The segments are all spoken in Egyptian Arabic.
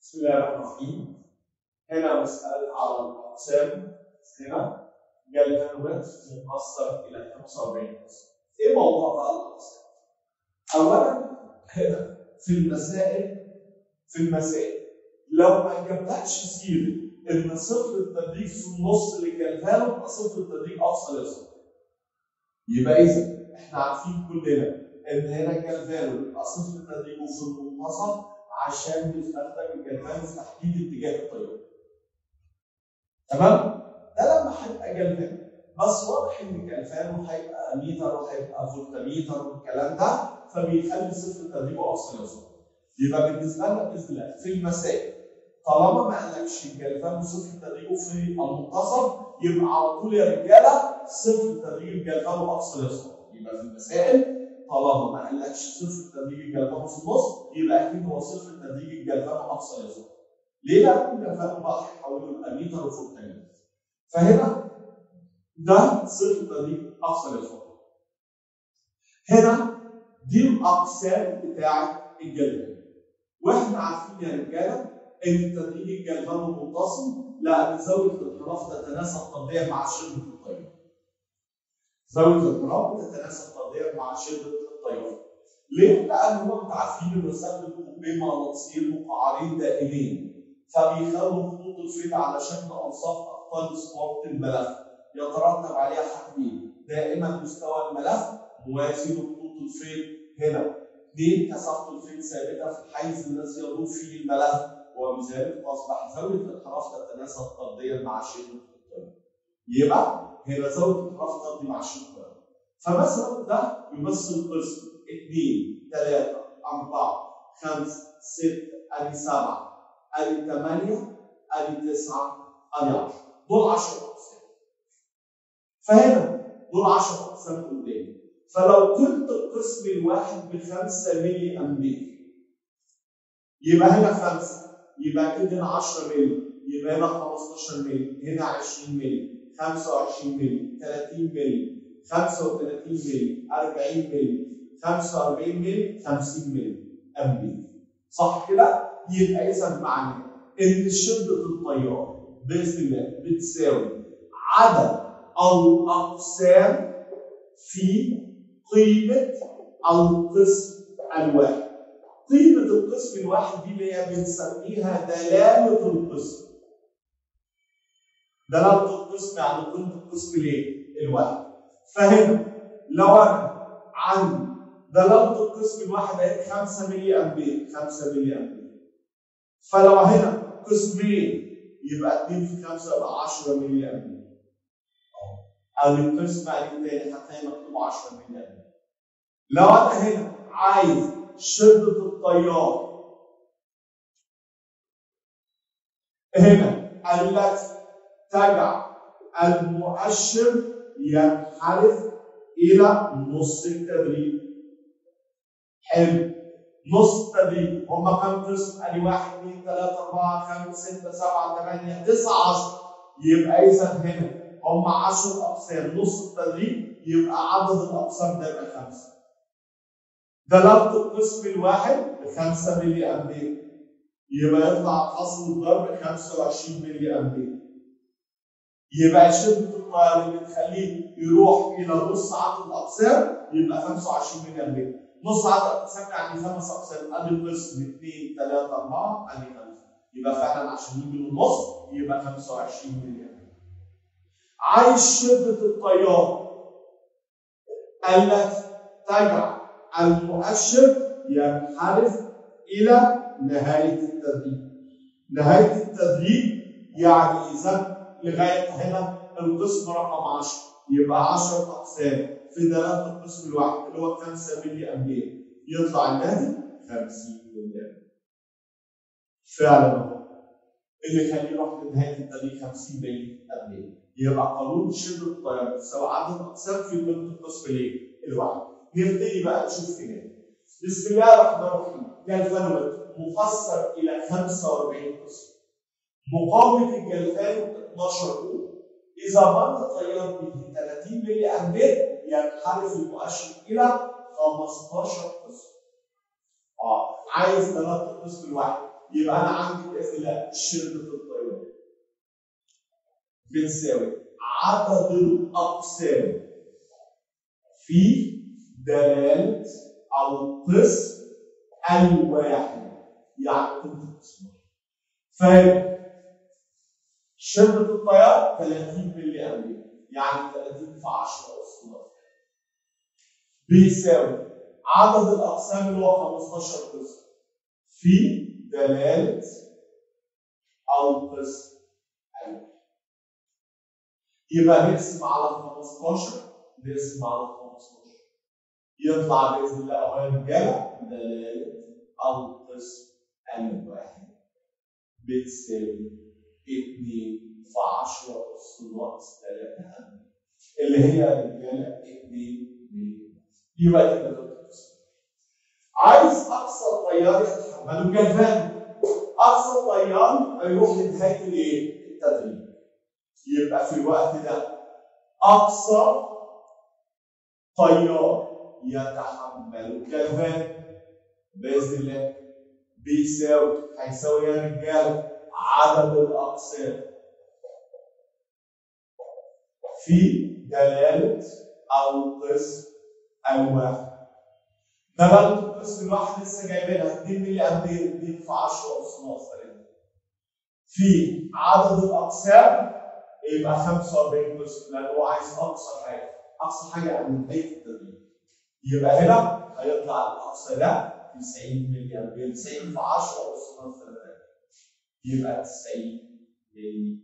بسم الله الرحمن الرحيم هنا مسألة على الأقسام هنا جلفانومتر مقصر إلى 45 قسم إيه موضوع بقى الأقسام؟ أولا هنا في المسائل في المسائل لو ما جبتكش سيرة إن صفر التدريج في النص لجلفانو يبقى صفر التدريج أفصل يصفر يبقى إذا إحنا عارفين كلنا إن هنا الجلفانو يبقى صفر تدريجه في المنتصف عشان بيستخدم الجلفانو في تحديد اتجاه الطياره. تمام؟ ده لما هيبقى جلفانو بس واضح ان الجلفانو هيبقى متر وهيبقى فولتميتر والكلام ده فبيخلي صفر تدريبه افصل يصفر. يبقى بالنسبه لنا باذن الله في المسائل طالما ما قالكش الجلفانو صفر تدريبه في المنتصف يبقى على طول يا رجاله صفر تدريب الجلفانو افصل يصفر. يبقى في المسائل طالما ما قالكش صفر تدريج الجلفانو في النص يبقى اكيد هو صفر تدريج الجلفانو افصل يصفر. ليه؟ لان الجلفانو بقى هيحوله يبقى متر وفولتميتر. فهنا ده صفر تدريج افصل يصفر. هنا دي الاقسام بتاعه الجلفانو. واحنا عارفين يا رجاله ان تدريج الجلفانو متصل لان زاويه الانحراف تتناسب طرديا مع شده التيار. زاويه الانحراف تتناسب طرديا مع شده التيار. ليه؟ لان هم انتوا عارفين ان رسالة القطبين مغناطيسيين مقعرين دائمين فبيخلوا خطوط الفيل على شكل انصاف اقطاب سبورت الملف يترتب عليها حاجتين دائما مستوى الملف موازي لخطوط الفيل هنا اثنين كثافه الفيل ثابته في الحيز الذي يدور فيه الملف وبذلك تصبح زاويه الانحراف تتناسب طرديا مع شده التيار. يبقى هنا زاويه الانحراف طردي مع شده التيار. فمثلا ده يمثل قسم اثنين ثلاثة أربعة خمسة ستة أدي سبعة أدي ثمانية أدي تسعة أدي عشرة دول 10 أقسام فهنا دول 10 أقسام قدامي فلو كنت القسم الواحد بخمسة ملي أمبير يبقى هنا خمسة يبقى كده هنا 10 ملي يبقى هنا 15 ملي هنا 20 ملي 25 ملي 30 ملي 35 ملي 40 ملي 45 ملي 50 ملي امبير صح كده؟ يبقى اذا معناه ان شده التيار باذن الله بتساوي عدد الاقسام في قيمه القسم الواحد. قيمه القسم الواحد دي اللي هي بنسميها دلاله القسم. دلاله القسم يعني قيمه القسم ليه؟ الواحد. فهنا لو انا عندي دلالة القسم الواحد هي 5 ملي امبير 5 ملي امبير فلو هنا قسمين يبقى 2 في 5 يبقى 10 ملي امبير او القسم الثاني هتلاقي مكتوب 10 ملي امبير لو انا هنا عايز شدة التيار هنا التي تجعل المؤشر ينحرف الى نص التدريج حلو نص التدريج هم كام قسم؟ ادي 1 2 3 4 5 6 7 8 9 10 يبقى اذا هنا هم 10 اقسام نص التدريج يبقى عدد الاقسام ده يبقى 5 دلالة القسم الواحد ب 5 ملي امبير يبقى يطلع حصل الضرب 25 ملي امبير يبقى شدة التيار اللي بتخليه يروح إلى نص عدد الأقسام يبقى 25 ملي أمبير. نص عدد الأقسام يعني خمس أقسام أدي القسم 2 3 4 أدي 5 يبقى فعلا عشان يجي للنص يبقى 25 ملي أمبير. عايز شدة التيار التي تجعل المؤشر ينحرف إلى نهاية التدريج. نهاية التدريج يعني إذا لغايه هنا القسم رقم 10 يبقى 10 اقسام في دلاله القسم الواحد اللي هو 5 ملي امبير يطلع الناتج 50 ملي امبير. فعلا اهو اللي يخليه يروح لنهايه التدريج 50 ملي امبير يبقى قانون شده التيار تساوي عدد الاقسام في قيمه القسم الايه؟ الواحد. نبتدي بقى نشوف هنا. بسم الله الرحمن الرحيم جلفانومتر مفسر الى 45 قسم. مقاومه الجلفان 12 أولى. إذا مر تيار به 30 ملي أمبير ينحرف المؤشر إلى 15 قسم. اه عايز دلالة القسم الواحد يبقى انا عندي باذن الله شده التيار بتساوي عدد الاقسام في دلاله او القسم الواحد يعني كنت قسم فاهم شده التيار 30 ملي امبير يعني 30 في 10 اس بيساوي عدد الاقسام اللي هو 15 قسم في دلاله او قسم الواحد يبقى نقسم على 15 نقسم على 15 يطلع باذن الله اولا رجاله دلاله او قسم الواحد بتساوي 2 في 10 اس ناقص 3 اللي هي رجاله 2 يبقى كده القسم عايز اقصى التيار يتحمله الجلفان اقصى التيار هيروح لنهايه الايه؟ التدريب يبقى في الوقت ده اقصى تيار يتحمله الجلفان باذن الله بيساوي هيساوي يا رجاله عدد الاقسام في دلاله او قسم الواحد دلاله القسم الواحد لسه جايبينها 2 ملي امبير 2 في 10 اس ناقص 3 في عدد الاقسام يبقى 45 قسم لان هو عايز اقصى حاجه اقصى حاجه يعني نهايه التدريب يبقى هنا هيطلع الاقصى ده 90 ملي امبير 90 في 10 اس ناقص 3 يبقى 90 ملي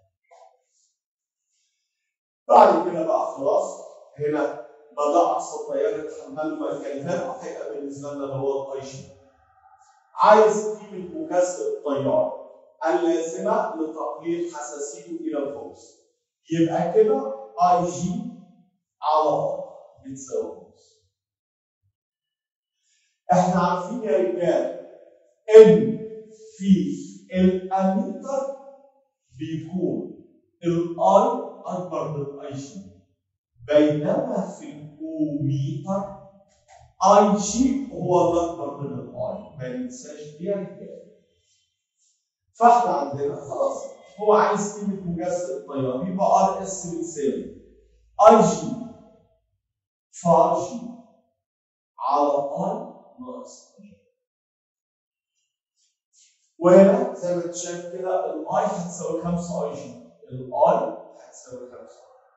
بعد كده بقى خلاص هنا بدا اقصى التيار يتحمله الكلمات هيبقى بالنسبه لنا اللي هو الاي جي عايز قيمه مكثف التيار اللازمه لتقليل حساسيته الى الفوز يبقى كده اي جي على ار بتساوي فوز احنا عارفين يا رجال ان في الاميتر بيكون الاي اكبر من الاي جي بينما في الاوميتر اي جي هو الاكبر من الاي ما ننساش دي يا رجال فاحنا عندنا خلاص هو عايز قيمه مجسد التيار يبقى ار اس بتساوي اي جي في ار جي على اي ناقص وهنا زي ما انت شايف كده الاي هتساوي 5 اي جي الاي هتساوي 5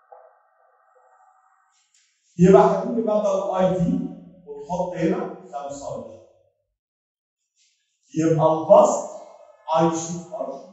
يبقى هنيجي بدل الاي دي ونحط هنا 5 اي جي يبقى البسط اي جي في ار جي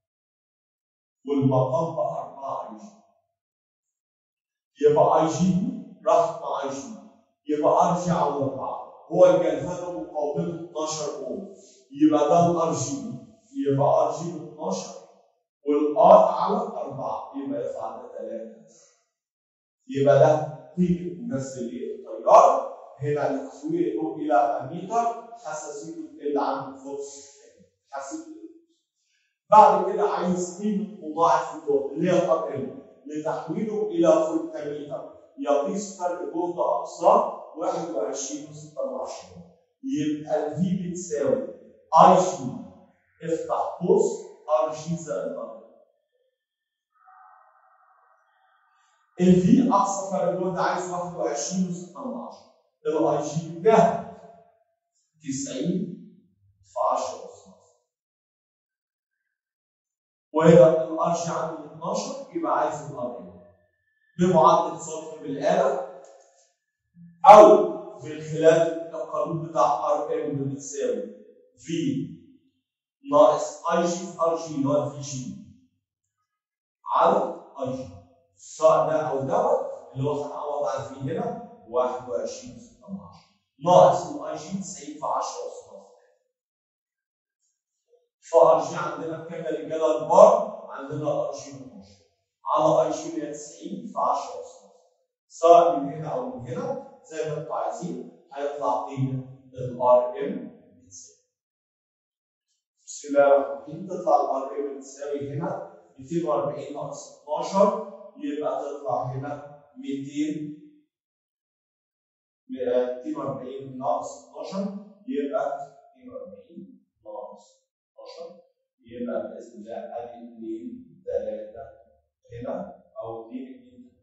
والمقام بقى 4 اي جي يبقى اي جي راحت مع اي جي يبقى ار جي على 4 هو الجلفان مقاومته 12 اوم يبقى ده الار جي يبقى ار جي ب 12 والار على 4 يبقى يطلع ده 3 يبقى ده قيمه ممثل التيار هنا التحويل الى اميتر حساسيته تقل عن الفوكس حساسيته بعد كده عايز قيمه مضاعف الجهد اللي هي الار ام لتحويله الى فولتميتر يقيس فرق جهد اقصاه 21 و6 يبقى الفي بتساوي اي جي افتح قوس ار جي زائد ار الفي اقصى فرق جهد عايز 21 و6 الاي جي بجهد 90 في 10 اس وهنا الار جي عندي 12 يبقى عايز الار ام بمعدل صرف بالاله او من خلال القانون بتاع ار ام بتساوي في ناقص اي جي في ار جي اللي هو في جي على اي جي سواء ده او دوت اللي هو هنعوض عن في هنا 21 16 ناقص الاي جي 90 في 10 اس فار جي عندنا بكام يا رجاله البار عندنا ار جي 12 على اي جي اللي هي 90 في 10 اس سواء من هنا او من هنا زي ما انتم عايزين هيطلع قيمه الار ام بسم الله الرحمن الرحيم تطلع الار ام بتساوي هنا 240 ناقص 12 يبقى تطلع هنا 200 240 ناقص 12 يبقى 240 ناقص يبقى باذن الله ادي 2 3 هنا او 2 2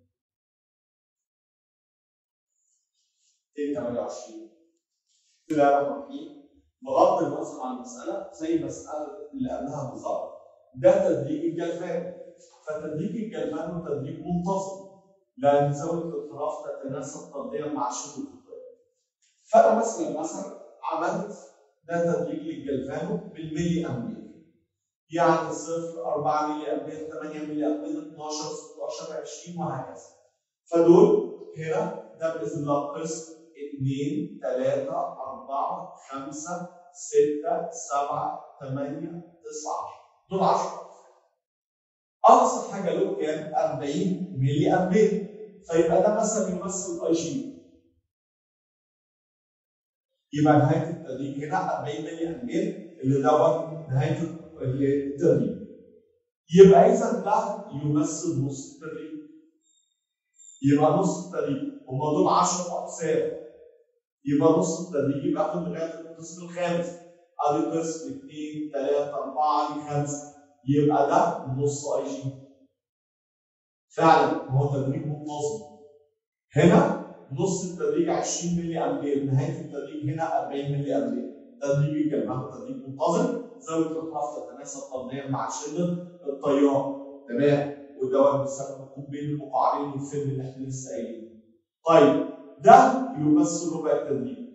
228 بسم الله الرحمن الرحيم بغض النظر عن المساله زي المساله اللي قبلها بالظبط ده تدريج الجلفان فتدريج الجلفان هو تدريج منتظم لان زاويه الانحراف تتناسب طرديا مع شبه الخطيه فانا مثلا مثلا عملت ده تدريج للجلفانو بالملي امبير يعني صفر 4 ملي امبير 8 ملي امبير 12 16 20 وهكذا فدول هنا ده باذن الله قسم 2 3 4 5 6 7 8 9 دول 10 اقصى حاجه له كام 40 ملي امبير فيبقى ده مثلا يمثل اي جي يبقى نهايه التدريج هنا 40 ملي امبير اللي دوت نهايه التدريج يبقى اذا ده يمثل نص التدريج يبقى نص التدريج هم دول 10 اقسام يبقى نص التدريج يبقى اخد لغايه القسم الخامس ادي قسم 2 3 4 ادي 5 يبقى ده نص اي جي فعلا هو تدريج منتظم هنا نص التدريج 20 ملي امبير نهايه التدريج هنا 40 ملي امبير تدريج الجلمان تدريج منتظم زاويه الانحراف تتناسب طرديا مع شده التيار تمام ودوت بيسمى ركوب بين المقعرين والفيلم اللي احنا لسه قايلينه طيب ده يمثل ربع التدريج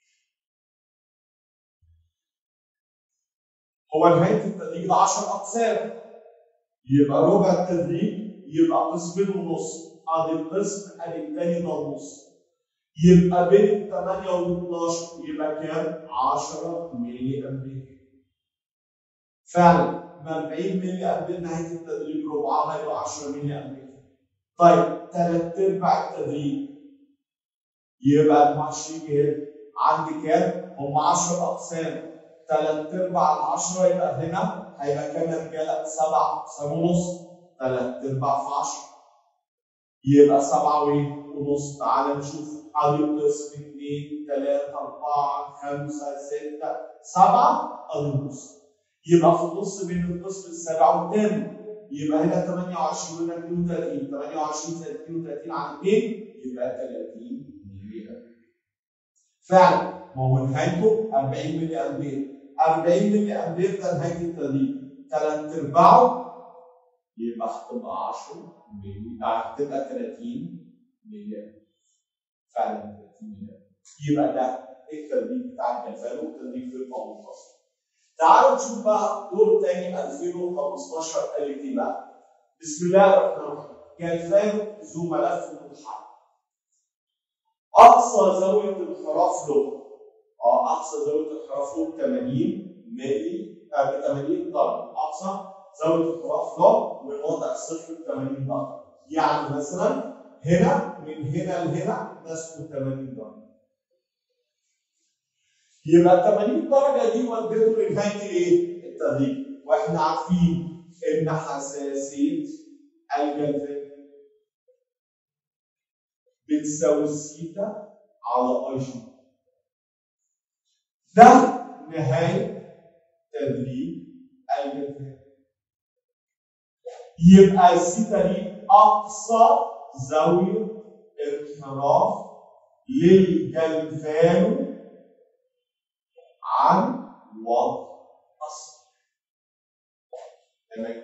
هو نهايه التدريج ده 10 اقسام يبقى ربع التدريج يبقى قسمين ونص ادي القسم ادي الثاني ده النص يبقى بين 8 و 12 يبقى كام؟ 10 ملي امبير فعلا ما 40 ملي امبير نهايه التدريج ربعها يبقى 10 ملي امبير طيب ثلاث ارباع التدريج يبقى المعش يجي هنا عندي كام؟ هم 10 اقسام ثلاث ارباع ال 10 يبقى هنا هيبقى كام يا رجاله؟ سبع اقسام ونص ثلاث ارباع في 10 يبقى سبعة ونص تعالى نشوف ادي قسم 2 3 4 5 6 7 ادي النص يبقى في النص بين القسم السابع والثامن يبقى هنا 28 هنا 32 28 زائد 32 على 2 يبقى 30 ملي فعلا ما هو نهايته 40 ملي امبير 40 ملي امبير ده نهايه التدريج ثلاث ارباعه يبقى هتبقى 10 ملي هتبقى 30 ملي فعلا 30 ملي يبقى ده التدريج بتاع الجلفان والتدريج في المنتصف تعالوا نشوف بقى دور تاني 2015 قال لك ايه بقى بسم الله الرحمن الرحيم جلفان ذو ملف منحنى اقصى زاويه انحراف له اه اقصى زاويه انحراف له 80 ملي آه 80 درجه اقصى زاويه انحراف له من وضع صفر 80 درجه يعني مثلا هنا من هنا لهنا ده اسمه 80 درجه يبقى 80 درجه دي ودته لنهايه الايه؟ التدريج واحنا عارفين ان حساسيه الجلفان بتساوي السيتا على اي جي ده نهايه تدريج الجلفان يبقى السيتا دي اقصى زاويه انحراف للجلفان عن وضع اصل تمام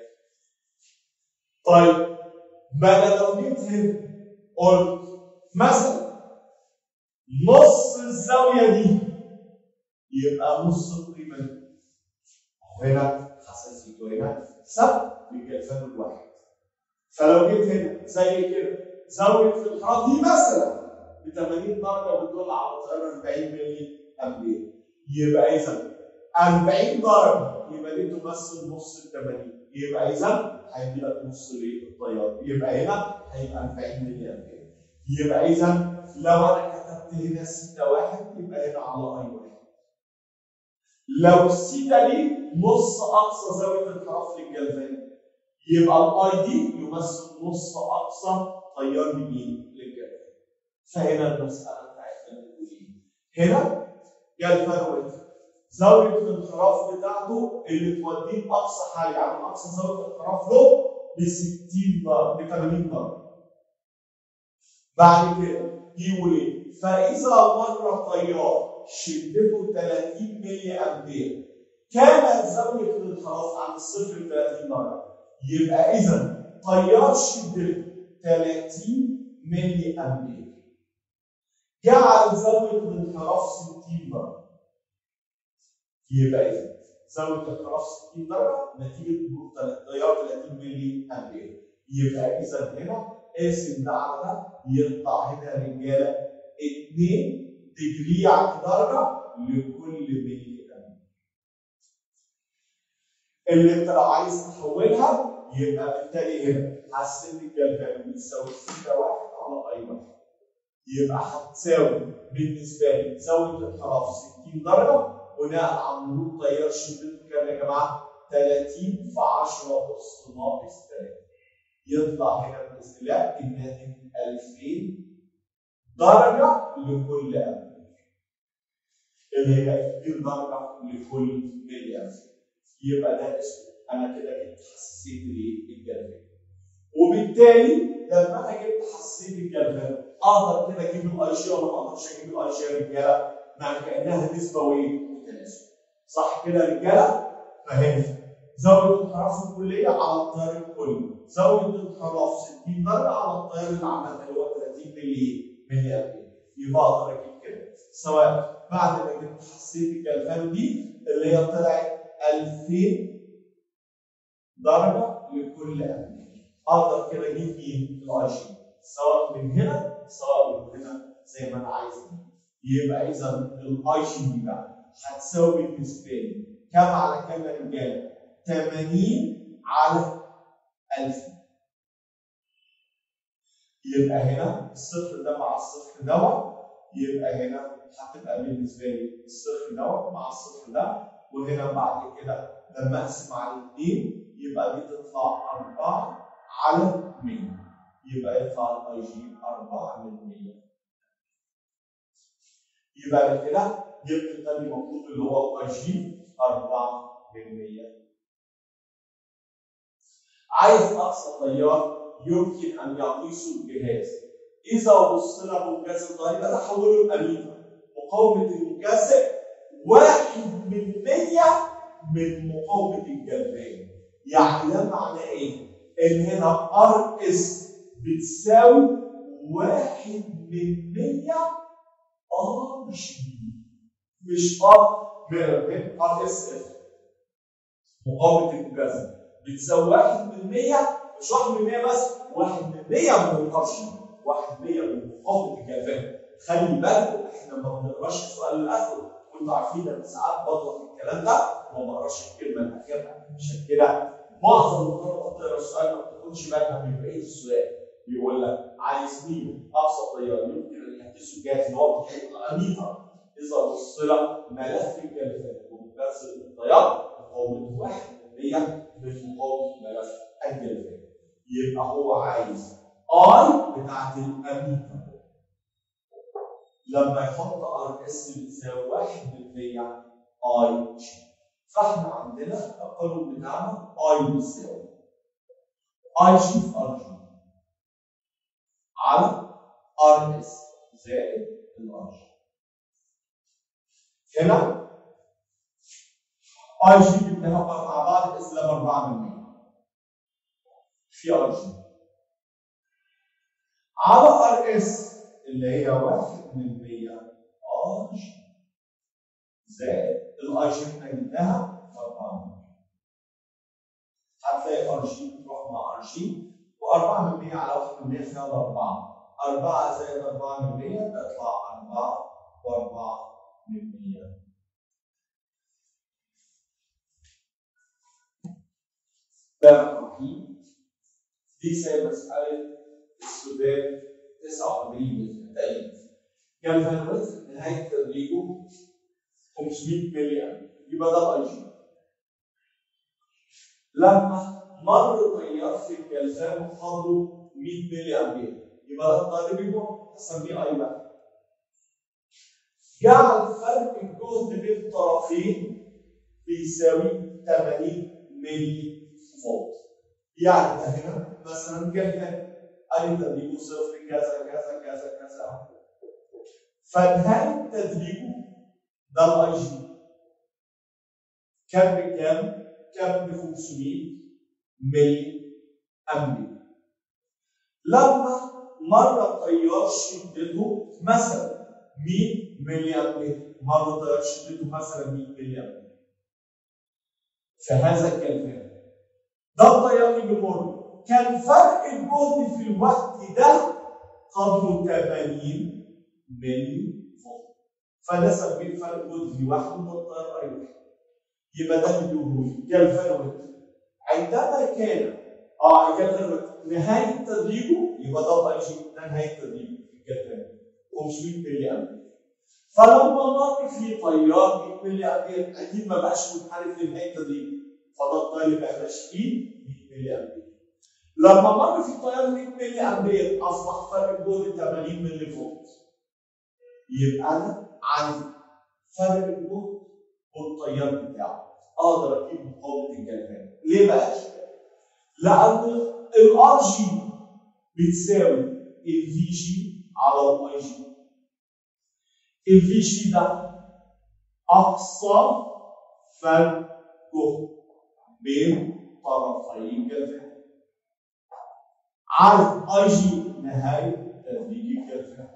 طيب بقى لو جيت هنا قلت مثلا نص الزاويه دي يبقى نص القيمه دي هنا حساسيته هنا ثبت بالجلفان الواحد فلو جيت هنا زي كده زاويه الانحراف دي مثلا ب 80 درجه بتدل على تيار 40 ملي امبير يبقى اذا 40 درجه يبقى دي تمثل نص ال 80 يبقى اذا هيجي لك نص التيار يبقى هنا هيبقى 40 ملي امبير يبقى اذا لو انا كتبت هنا سيتا واحد يبقى هنا على اي واحد لو السيتا دي نص اقصى زاويه انحراف للجلفان يبقى الاي دي يمثل نص اقصى تيار لمين؟ للجلفان فهنا المساله بتاعتنا بتقول ايه؟ هنا جلفان واقف زاويه الانحراف بتاعته اللي توديه لاقصى حاجه يعني اقصى زاويه انحراف له ب 60 درجه ب 80 درجه. بعد كده يقول ايه؟ فاذا مر طيار شدته 30 ملي امبير كانت زاويه الانحراف عن الصفر ل 30 درجه يبقى اذا تيار شدته 30 ملي امبير جعل زاويه الانحراف 60 درجه يبقى اذا زاويه الانحراف 60 درجه نتيجه مرور تيار 30 ملي امبير يبقى اذا هنا قاسم ده على ده يطلع هنا يا رجاله 2 دجري على درجه لكل ملي امبير اللي انت لو عايز تحولها يبقى بالتالي هنا هسن الجلفان بيساوي سيتا واحد على اي واحد يبقى هتساوي بالنسبه لي زاويه الانحراف 60 درجه بناء على مرور تيار شدته كام يا جماعه؟ 30 في 10 اس ناقص 3 يطلع هنا باذن الله الناتج 2000 درجه لكل امبير اللي هي 2000 درجه لكل ملي امبير يبقى ده اسمه انا كده جبت حساسيه الايه؟ الجلفان. وبالتالي لما انا جبت حساسيه الجلفان اقدر كده اجيب الاي جي ولا ما اقدرش اجيب الاي جي يا رجاله؟ مع كانها نسبه وايه؟ وتناسب. صح كده يا رجاله؟ فهمت. زاويه الانحراف الكليه على التيار الكلي. زاويه الانحراف 60 درجه على التيار اللي عملها اللي هو 30 ملي ملي امبير. يبقى اقدر اجيب كده سواء بعد ما جبت حساسيه الجلفان دي اللي هي طلعت 2000 درجه لكل امبير اقدر كده اجيب مين الاي جي سواء من هنا سواء من هنا زي ما انا عايز يبقى اذا الاي جي دي بقى هتساوي بالنسبه لي كام على كام يا رجاله 80 على 1000 يبقى هنا الصفر ده مع الصفر دوت يبقى هنا هتبقى بالنسبه لي الصفر دوت مع الصفر ده وهنا بعد كده لما اقسم على الاثنين يبقى دي تطلع 4 على 100 يبقى يطلع الاي جي 4 من 100 يبقى انا كده جبت التاني المطلوب اللي هو الاي جي 4 من 100 عايز اقصى تيار يمكن ان يقيسه الجهاز اذا وصل له مجاز الضريبه ده حوله لاميتر مقاومه المكاسب واحد من 100 من مقاومه الجلبان يعني ده معناه ايه؟ ان هنا ار اس بتساوي واحد من 100 ار جي مش ار من ار اس اف مقاومه المجازة بتساوي واحد من 100 مش واحد من 100 بس واحد من 100 من الار جي واحد 100 من مقاومه الجلبان خلي بالكم احنا ما بنقراش السؤال الاخر وانتوا عارفين انا ساعات بضغط الكلام ده وما بقراش الكلمه الاخيره عشان كده معظم الطلبه بتقرا السؤال ما بتاخدش بالها من بقيه السؤال بيقول لك عايز مين اقصى تيار يمكن ان يحدثه الجهاز اللي هو اميتر اذا وصل ملف الجلفان ومكسر التيار مقاومه 1% من مقاومه ملف الجلفان يبقى هو عايز اي بتاعت الاميتر لما يحط ار اس بتساوي 1 من 100 اي جي فاحنا عندنا القانون بتاعنا اي بيساوي اي جي في ار جي على ار اس زائد الار جي هنا اي جي جبناها مع بعض اس لها 4 من 100 في ار جي على ار اس اللي هي 1 من 100 ار جي زائد الاي جي احنا جبناها 4 هتلاقي ار جي بتروح مع ار جي و4 من 100 على 1 من 100 فيها 4 4 زائد 4 من 100 تطلع 4 و4 من 100 ده رقيم دي زي مسألة السودان 89 تقريبا كان فالوريت في نهاية تدريبه 500 ملي امبير يبقى ده الاي جي لما مر تيار في الجلسان وقدره 100 ملي امبير يبقى ده الطالب يبقى هسميه اي واحد جعل فرق الجهد بين الطرفين بيساوي 80 ملي فولت يعني ده هنا مثلا جلد اي تدريبه صفر كذا كذا كذا كذا فنهايه تدريبه ده الاي جي كان بكام؟ كان ب 500 ملي امبير لما مره التيار شدته مثلا 100 ملي امبير مره التيار شدته مثلا 100 ملي امبير في هذا الكلام ده التيار اللي بيمر كان فرق الجهد في الوقت ده قدره 80 ملي فولت فده سميه فرق جهد لوحده ده التيار اي واحد يبقى ده اللي بيقوله كان فرق عندما كان اه كان نهايه تدريبه يبقى ده اي جي ده نهايه تدريبه الجدول 500 ملي امبير فلما مر في تيار 100 ملي امبير اكيد ما بقاش منحرف لنهايه تدريبه فده التيار اللي ما بقاش فيه 100 ملي امبير لما مر في تيار 100 ملي امبير اصبح فرق الجهد 80 ملي فولت يبقى انا عندي فرق الجهد والتيار بتاعه اقدر اجيب مقاومه الجلفان ليه بقى؟ لان الار جي بتساوي الفي جي على الاي جي الفي جي ده اقصى فرق جهد بين طرفي الجلفان على اي جي نهايه تدريج الجلفان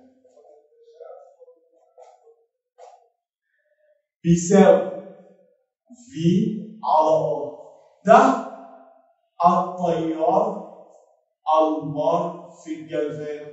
بيساوي في على ار ده التيار المار في الجلفان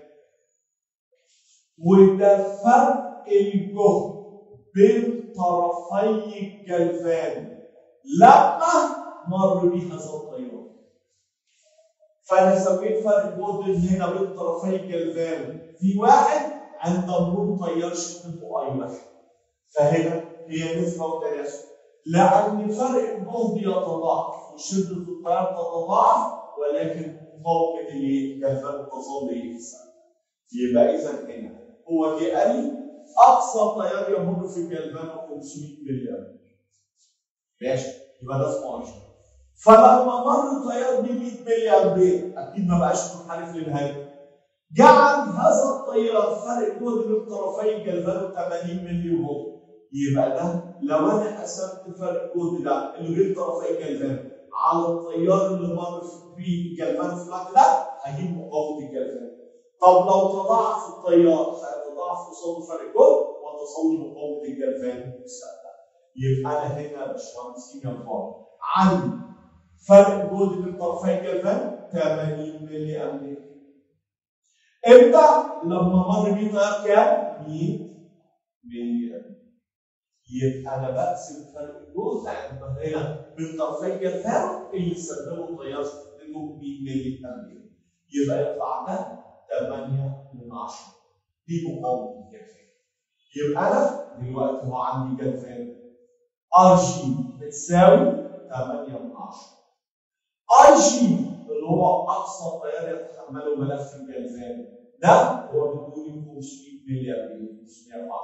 وده فرق الجهد بين طرفي الجلفان لما مر بيه هذا التيار فانا سميت فرق الجهد هنا بين طرفي الجلفان في واحد عند مرور تيار شدته اي واحد فهنا هي نسبه وتناسب لأن فرق الجهد يتضاعف وشدة التيار تتضاعف ولكن مقاومة الايه؟ كالفرق تظل ايه في السنة. يبقى إذا هنا هو جه قال لي أقصى تيار يمر في الجلبان 500 ملي أمبير. ماشي يبقى ده اسمه أيشن. فلما مر تيار ب 100 ملي أمبير أكيد ما بقاش منحرف للهاي. جعل هذا التيار فرق جهد بين طرفي الجلبان 80 ملي فولت. يبقى ده لو انا قسمت فرق الجهد ده اللي بين طرفي الجلفان على التيار اللي مر في الجلفان في الوقت ده هجيب مقاومه الجلفان. طب لو تضاعف التيار هيتضاعف قصاد فرق الجهد وتصل مقاومه الجلفان بالسنه. يبقى انا هنا يا باشمهندس كيمياء الفار عندي فرق الجهد بين طرفي الجلفان 80 ملي امبير. امتى؟ لما مر بيه تيار كام؟ 100 ملي امبير. يبقى انا بقسم فرق الجهد عند هنا من طرفي الجلفان اللي استخدموا التيار استخدموا 100 ملي امبير يبقى يطلع ده 8 من 10 دي مقاومه الجلفان يبقى انا دلوقتي هو عندي جلفان ار جي بتساوي 8 من 10 اي جي اللي هو اقصى تيار يتحمله ملف الجلفان ده هو بيدوني 500 ملي امبير 510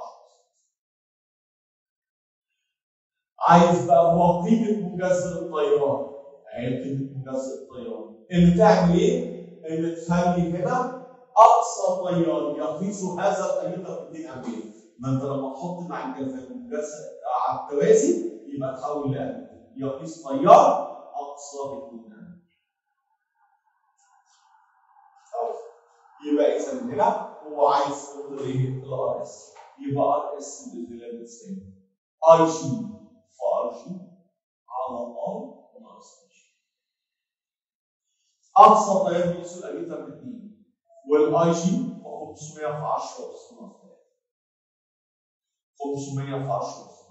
عايز بقى هو قيمه مجزء التيار اهي قيمه مجزء التيار اللي تعمل ايه؟ اللي تخلي هنا اقصى تيار يقيس هذا الاميتر 2 امبير ما انت لما تحط مع الجزء مجزء على التوازي يبقى تحول لامبير يقيس تيار اقصى 2 امبير يبقى اذا هنا هو عايز يقول ايه؟ الار اس يبقى ار اس بالفعل بتساوي اي جي ار جي على ار ناقص جي. اقصى تيار بيقيسوا الاميتر باثنين والاي جي 500 في 10 اس 500 في 10 اس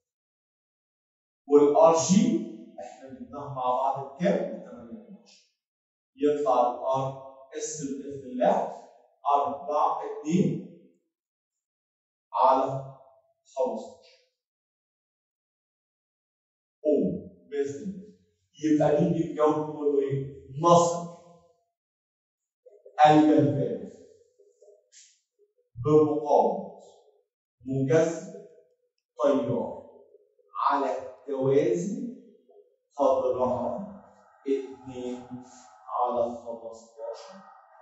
والار جي احنا جبناها مع بعض بكام؟ 8 يطلع الار اس باذن الله 4 2 على 15 اوم باذن الله يبقى مين بيتجاوب يقول له ايه؟ نصر الجلفان بمقاومه مجذب طيار على التوازي قدرها 2 على 15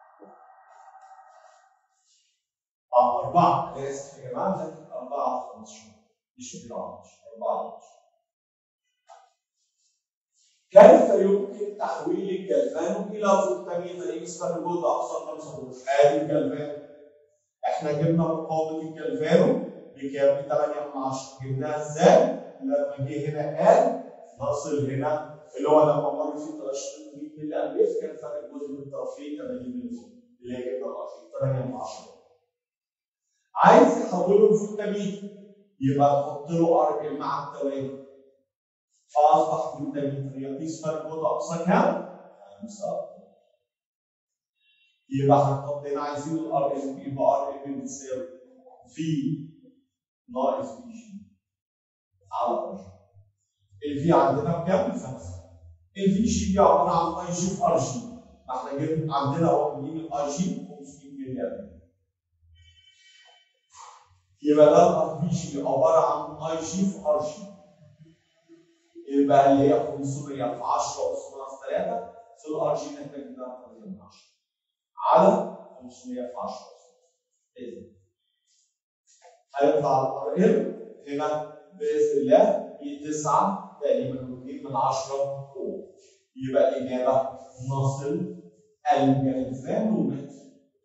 اه أربعة أنا آسف يا جماعة لكن أربعة على 15 مش 14 4 على 15 كيف يمكن تحويل الجلفان إلى فولتاميتر يسمى الجهد أقصى 5 فولت؟ آدي الجلفان احنا جبنا مقاومة الجلفانو بكام؟ ب 8 من 10 جبناها ازاي؟ لما جه هنا قال نصل هنا اللي هو لما مر فيه 300 ملي امبير كان فرق الجهد من الطرفين 80 ملي فولت اللي هي جبنا الاخير 8 من 10 عايز يحوله لفولتاميتر يبقى نحط له ار ال مع التوالي فاصبح فولتاميتر يقيس فرق جهد اقصى كام؟ 5 يبقى هنحط هنا عايزين الار ال بي يبقى ار ال بتساوي في ناقص في جي على ار جي الفي عندنا بكام؟ بخمسه الفي جي دي عباره عن اي جي في ار جي ما احنا جبنا عندنا هو مين الاي جي 500 ملي امبير يبقى ده الار في جي عباره عن اي جي في ار جي يبقى اللي هي 500 في 10 اس ناقص 3 في الار جي نحتاج منها 8 من 10 على 500 في 10 اذا هيطلع الار ال هنا باذن الله ب 9 تقريبا 2 من 10 اوم يبقى الاجابه نصل الجلفانومتر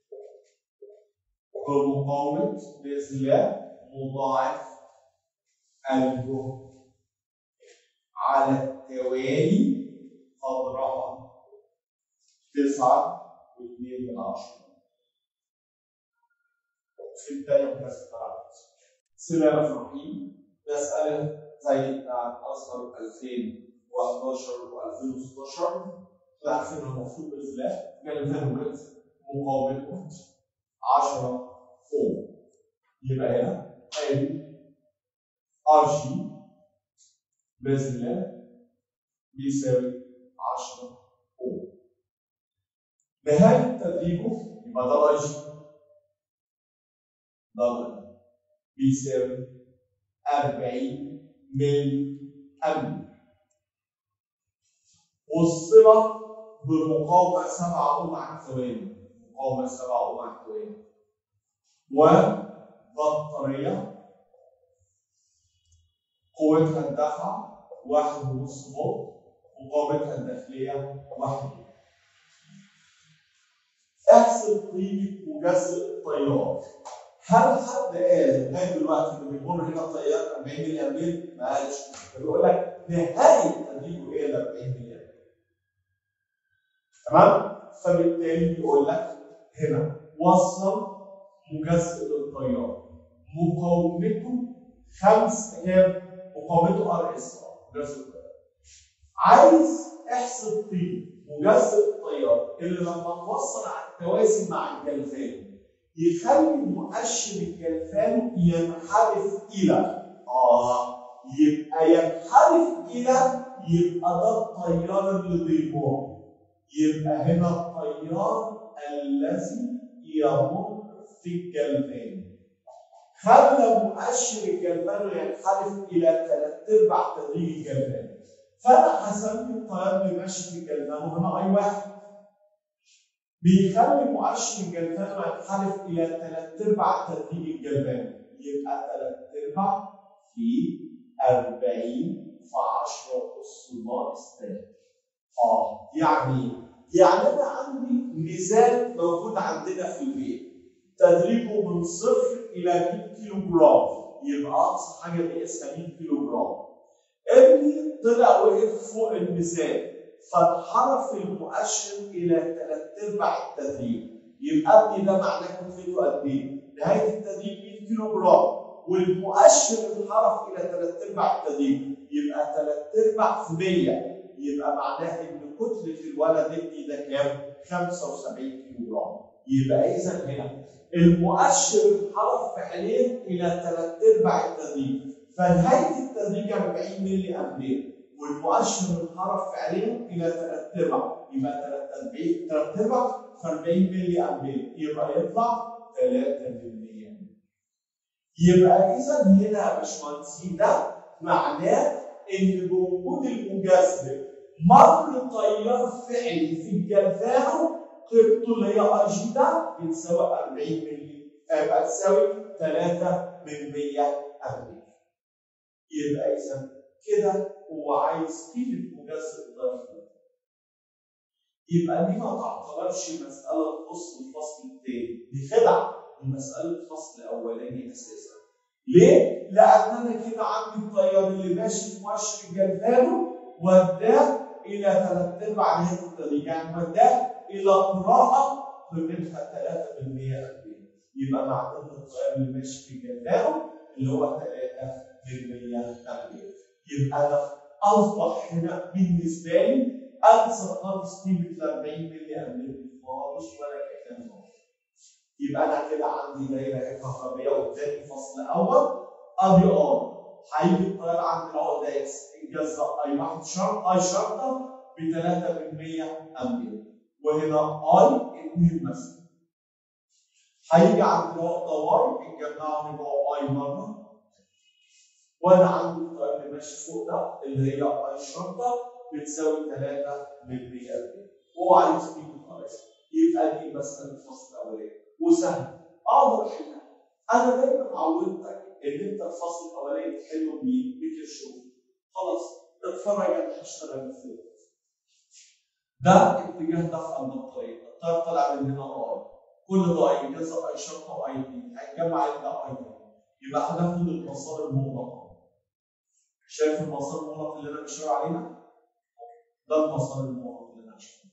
بمقاومه باذن الله مضاعف الجهد على التوالي قدرها 9 واثنين من عشرة في الثانية مكسر بسم الله الرحمن الرحيم مسألة زي بتاعت أصغر 2011 و2016 احنا عارفين المفروض بإذن الله جلفانومتر مقاومة 10 أوم يبقى هنا ادي ار جي بإذن الله بيساوي 10 أوم نهاية تدريبه يبقى ده الاي جي ده الاي بيساوي 40 ملي امبير والصلة بمقاومة 7 أوم على الثواني مقاومة 7 أوم على الثواني وبطارية قوتها الدفع واحد ونص فولت وقوتها الداخلية واحد احسب قيمة مجزء التيار هل حد قال لغايه دلوقتي انه بيمر هنا التيار 40 ملي امبير؟ ما قالش بيقول لك نهايه تدريبه ايه ال 40 ملي امبير تمام؟ فبالتالي بيقول لك هنا وصل مجزء للتيار مقاومته 5 كام؟ مقاومته ار اس مجزء التيار عايز احسب قيمه مجزء التيار اللي لما توصل على التوازي مع الجلفان يخلي مؤشر الجلفان ينحرف الى اه يبقى ينحرف الى يبقى ده التيار اللي بيمر يبقى هنا التيار الذي يمر في الجلفان خلى مؤشر الجلفان ينحرف الى ثلاث ارباع تدريج الجلفان فانا هسمي التيار اللي ماشي في الجلفان هنا اي واحد بيخلي مؤشر الجلفان ينحرف الى ثلاث ارباع تدريج الجلفان يبقى ثلاث ارباع في 40 في 10 اس ناقص 3 اه يعني يعني انا عندي ميزان موجود عندنا في البيت تدريجه من صفر الى 100 كيلو جرام يبقى اقصى حاجه بيقيسها 100 كيلو جرام ابني طلع وقف فوق الميزان فانحرف المؤشر الى ثلاث ارباع التدريب يبقى ابني ده معناه كتلته قد ايه؟ نهايه التدريب 100 كيلو جرام والمؤشر انحرف الى ثلاث ارباع التدريب يبقى ثلاث ارباع في 100 يبقى معناه ان كتله الولد ابني ده كام؟ 75 كيلو جرام يبقى اذا هنا المؤشر انحرف فعليا الى ثلاث ارباع التدريب فنهايه التدريج 40 ملي امبير والمؤشر انحرف فعليا الى ثلاث ارباع يبقى ثلاث ارباع ثلاث ارباع في 40 ملي امبير يبقى يطلع 3 ملي يبقى اذا هنا يا باشمهندسين ده معناه ان بوجود المجذب مر تيار فعلي في الجلفانو قيمته اللي هي اي جي ده بتساوي 40 ملي يبقى تساوي 3 من 100 امبير يبقى اذا كده هو عايز قيمه مجذب الضغط يبقى دي ما تعتبرش مساله تخص الفصل الثاني دي خدعه المساله الفصل الاولاني اساسا ليه؟ لان انا كده عندي التيار اللي ماشي في مؤشر الجلفانو وداه الى ثلاث ارباع نهايه الطريق يعني وداه الى قراءه قيمتها 3 من 100 امبير يبقى معنى ان التيار اللي ماشي في الجلفانو اللي هو 3 من 100 امبير يبقى انا اصبح هنا بالنسبه لي انسى خالص قيمه ال 40 ملي امبير خالص ولا كان يبقى انا كده عندي دايره كهربائيه قدامي فصل اول ادي ار هيجي التيار عند العقده اكس الجذر اي واحد شرط اي شرطه ب 3 من 100 امبير وهنا اي 2 مثلا هيجي عند العقده واي نجمعهم يبقوا اي مره وانا عندي التيار اللي ماشي فوق ده اللي هي اي شرطه بتساوي 3 من 100 امبير وهو عايز قيمه اي يبقى دي مساله الفصل الاولاني وسهل اقدر احلها انا دايما عودتك ان انت الفصل الاولاني تحله بمين؟ بكرشوف خلاص اتفرج انا هشتغل ازاي ده اتجاه دفع البطاريه التيار طالع من هنا اي كل ده اي جزء اي شرطه واي بي هنجمع ده اي بي يبقى هناخد المسار المغلق شايف المسار المغلق اللي انا بشاور عليه ده المسار المغلق اللي انا بشاور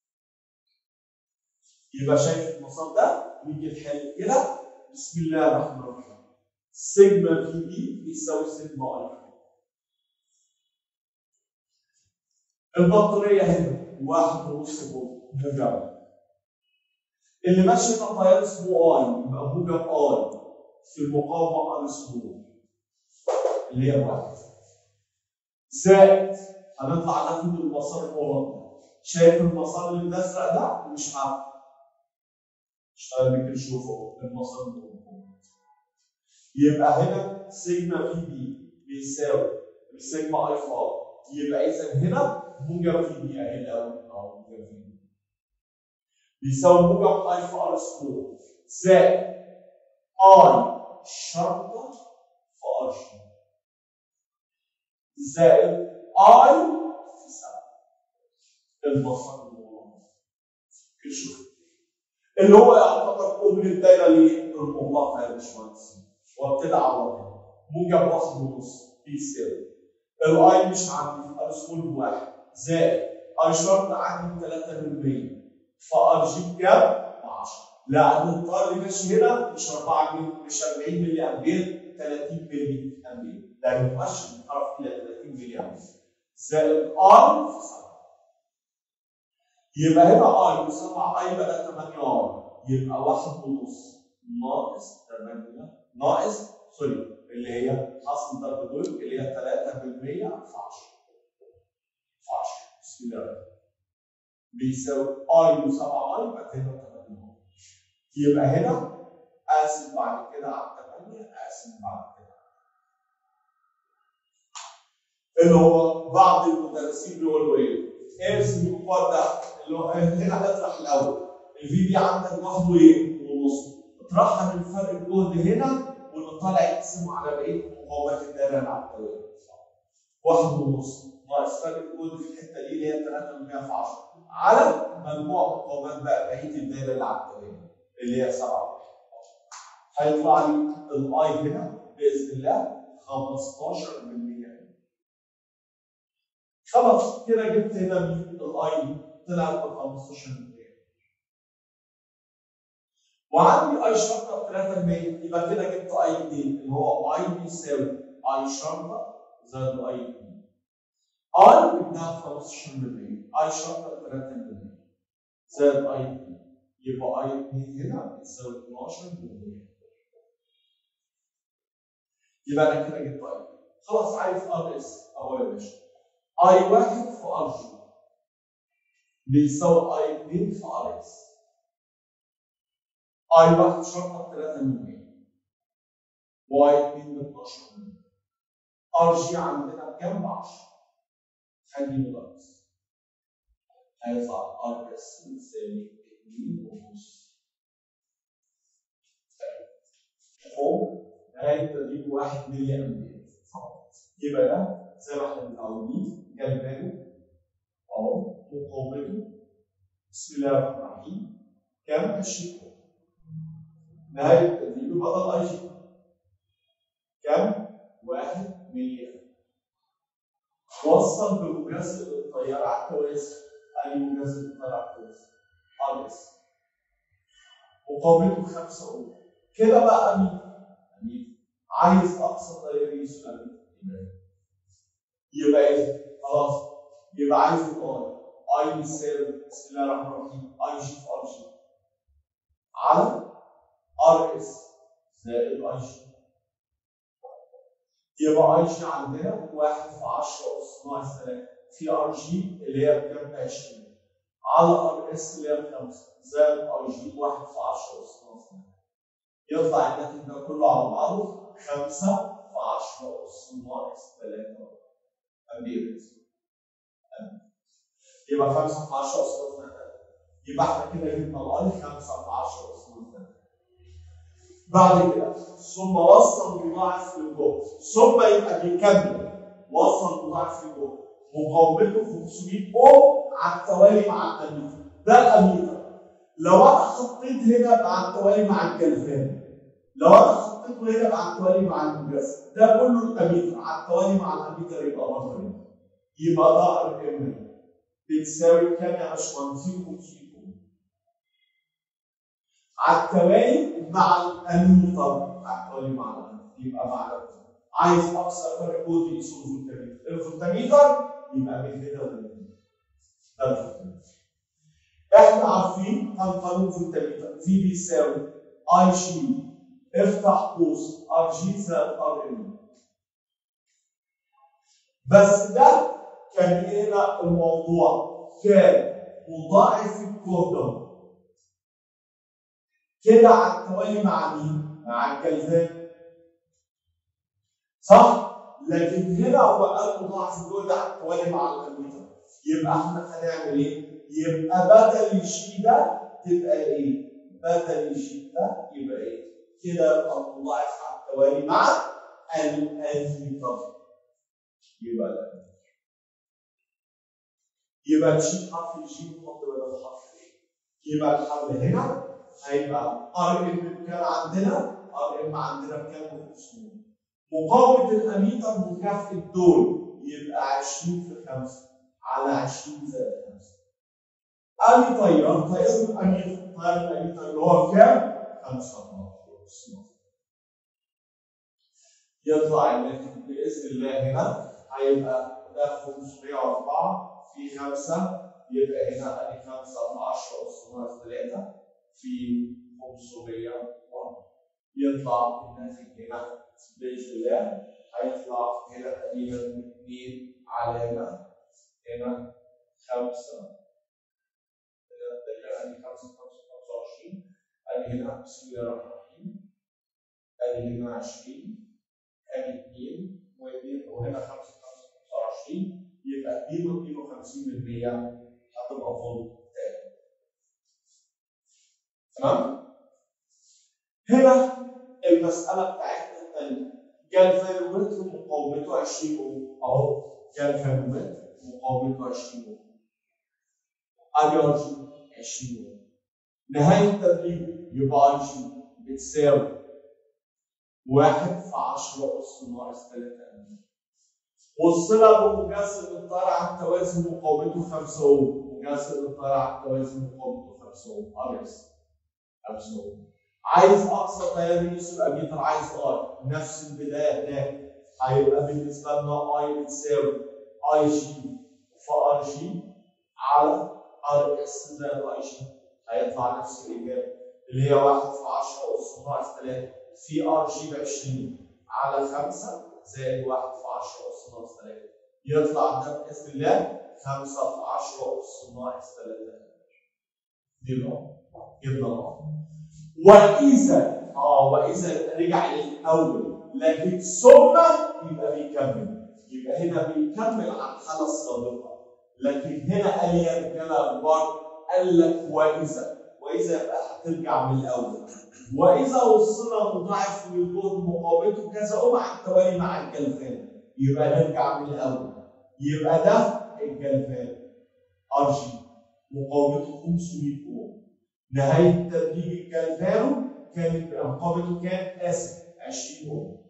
يبقى شايف المسار ده نيجي نحل كده بسم الله الرحمن الرحيم سيجما في دي بيساوي سيجما اي البطاريه هنا واحد ونص فولت نرجع اللي ماشي هنا تيار اسمه اي يبقى موجب اي في المقاومه ار سمول اللي هي واحد زائد هنطلع ناخد المسار المغلق شايف المسار اللي الازرق ده مش عارف اشتغل بكرشوف اهو المسار المغلق يبقى هنا سيجما في بي بيساوي سيجما اي في ار يبقى اذا هنا موجب في بي اهي الاول اهو موجب في بي بيساوي موجب اي في ار سكوير زائد اي شرطه في ار جي زائد اي في 7 المسار المغلق كرشوف اللي هو يعتبر كل الدايره المغلقه يا باشمهندس وابتدي اعوض موجب واحد ونص بيساوي الاي مش عندي في ار سكول بواحد زائد اي شرط عندي 3 من 100 فار جي بكام؟ 10 لان الطار اللي ماشي هنا مش 4 مش 40 ملي امبير 30 ملي امبير لان المؤشر بيتعرف الى 30 ملي امبير زائد اي في 7 يبقى هنا اي و7 اي بقى 8 ار يبقى واحد ونص ناقص 8 ناقص سوري اللي هي حاصل ضرب دول اللي هي 3 في 10 في 10 بسم الله بيساوي اي و7 اي يبقى هنا 8 يبقى هنا اقسم بعد كده على 8 اقسم بعد كده اللي هو بعض المدرسين بيقولوا ايه؟ ارسم المقدار ده اللي هو هنا اطرح الاول الفي دي عندك لوحده ايه؟ ونص اطرحها من فرق الجهد هنا واللي طالع يقسمه على بقيه مقاومات الدايره العدويه. واحد ونص ناقص فرق الجهد في الحته دي اللي هي 3 في 10 على مجموع مقاومات بقى بقيه الدايره العدويه اللي هي 7 هيطلع لي الاي هنا باذن الله 15 من 100 خلاص كده جبت هنا الاي طلع ب 15 من 100 وعندي اي شرطه ب 3 يبقى كده جبت اي 2 اللي هو اي بيساوي اي شرطه زائد اي 2 اي جبناها 15 اي شرطه ب 3 زائد اي 2 يبقى اي 2 هنا بتساوي 12 يبقى انا كده جبت اي خلاص عايز ار اس اهو يا باشا اي 1 في ار جي بيساوي اي 2 في ار اس اي واحد شرطه ب 3 من 100 واي 2 ب 12 ار جي عندنا بكام؟ ب 10 خلي مدرس هيطلع ار اس بتساوي 2 ونص فوق نهايه التدريب 1 ملي امبير يبقى ده زي ما احنا متعودين جلبانه اهو مقاومته بسم الله الرحمن الرحيم كام 20 نهايه التدريب يبقى ده الاي جي كام؟ 1 ملي وصل بمجسد الطياره على التوازي اي مجسد الطياره على التوازي ار اس مقاومته 5 اوم كده بقى مين؟ مين؟ عايز اقصى تيار يسوى مين؟ يبقى ايه؟ خلاص يبقى عايز الاي اي بيساوي بسم الله الرحمن الرحيم اي جي في ار جي على ار اس زائد اي جي يبقى اي جي عندنا 1 في 10 اس ناقص 3 في ار جي اللي هي بكام 20 على ار اس اللي هي 5 زائد اي جي 1 في 10 اس ناقص 3 يطلع الناتج ده كله على بعضه 5 في 10 اس ناقص 3 امبير يبقى 5 في 10 اس ناقص 3 يبقى احنا كده جبنا الاي 5 في 10 اس ناقص 3 بعد كده ثم وصل مضاعف للجهد ثم يبقى بيكمل وصل مضاعف للجهد مقاومته 500 اوم على التوالي مع الاميتر ده الاميتر لو انا حطيت هنا مع التوالي مع الجلفان لو انا حطيته هنا مع التوالي مع المجسم ده كله الاميتر على التوالي مع الاميتر يبقى برضه يبقى ده ار ام بتساوي كام يا باشمهندس 500 على التوالي مع الاميتر على التوالي مع الاميتر يبقى مع الاميتر عايز اكثر فرق جهد يقيسه الفولتميتر الفولتميتر يبقى من هنا ومن هنا ده الفولتميتر احنا عارفين كان قانون فولتميتر في بيساوي اي جي افتح قوس ار جي زائد ار ام بس ده كان هنا الموضوع كان مضاعف الجهد كده على التوالي مع مين؟ مع الجلفان صح؟ لكن هنا هو قال مضاعف الجهد على التوالي مع الاميتر يبقى احنا هنعمل ايه؟ يبقى بدل الشي ده تبقى ايه؟ بدل الشي ده يبقى ايه؟ كده يبقى مضاعف على التوالي مع الاميتر يبقى الاميتر يبقى نشيل حرف الجي ونحط بدل حرف ايه؟ يبقى الحل هنا هيبقى ار ام بكام عندنا؟ ار ام عندنا بكام؟ 500 مقاومة الاميتر مكافئة دول يبقى 20 في 5 على 20 زائد 5 أني طيار طيار الاميتر طيار الاميتر اللي هو بكام؟ 5 يطلع الناتج بإذن الله هنا هيبقى ده 504 في 5 يبقى هنا ادي 5 في 10 أس ناقص 3 في 501 يطلع الناتج هنا باذن الله هيطلع هنا تقريبا 2 علامه هنا 5 هنا تقريبا ادي 5 25 ادي هنا بسم الله الرحمن الرحيم ادي هنا 20 ادي 2 و2 وهنا 5 25 يبقى 52% هتبقى فولت تمام؟ هنا المسألة بتاعتنا الثانية جالفانومتر مقاومته 20 اوم اهو جالفانومتر مقاومته 20 اوم ادي ار جي 20 اوم نهاية التدريب يبقى ار جي بتساوي 1 في 10 اس ناقص 3 امبير وصلها بمجسد الطيارة على التوازي مقاومته 5 اوم مجسد الطيارة على التوازي مقاومته 5 اوم ار اس 5 اوم عايز اقصى تيار يوسف اميتر عايز ار نفس البدايه هناك هيبقى بالنسبه لنا اي بتساوي اي جي في ار جي على ار اس زائد اي جي هيطلع نفس الاجابه اللي هي 1 في 10 اس ناقص 3 في ار جي ب 20 على 5 زائد 1 في 10 اس ناقص 3 يطلع ده باذن الله 5 في 10 اس ناقص 3 دي الامر جبنا الامر واذا اه واذا رجع للاول لكن ثم يبقى بيكمل يبقى هنا بيكمل على الحاله السابقه لكن هنا قال يا رجاله كبار قال لك واذا واذا يبقى هترجع من الاول واذا وصلنا مضاعف للجهد مقاومته كذا قوم على التوالي مع الجلفان يبقى نرجع من الاول يبقى ده الجلفان ار جي مقاومته 500 اوم نهايه تدريج الجلفانو كانت مقاومته كام؟ اسف 20 اوم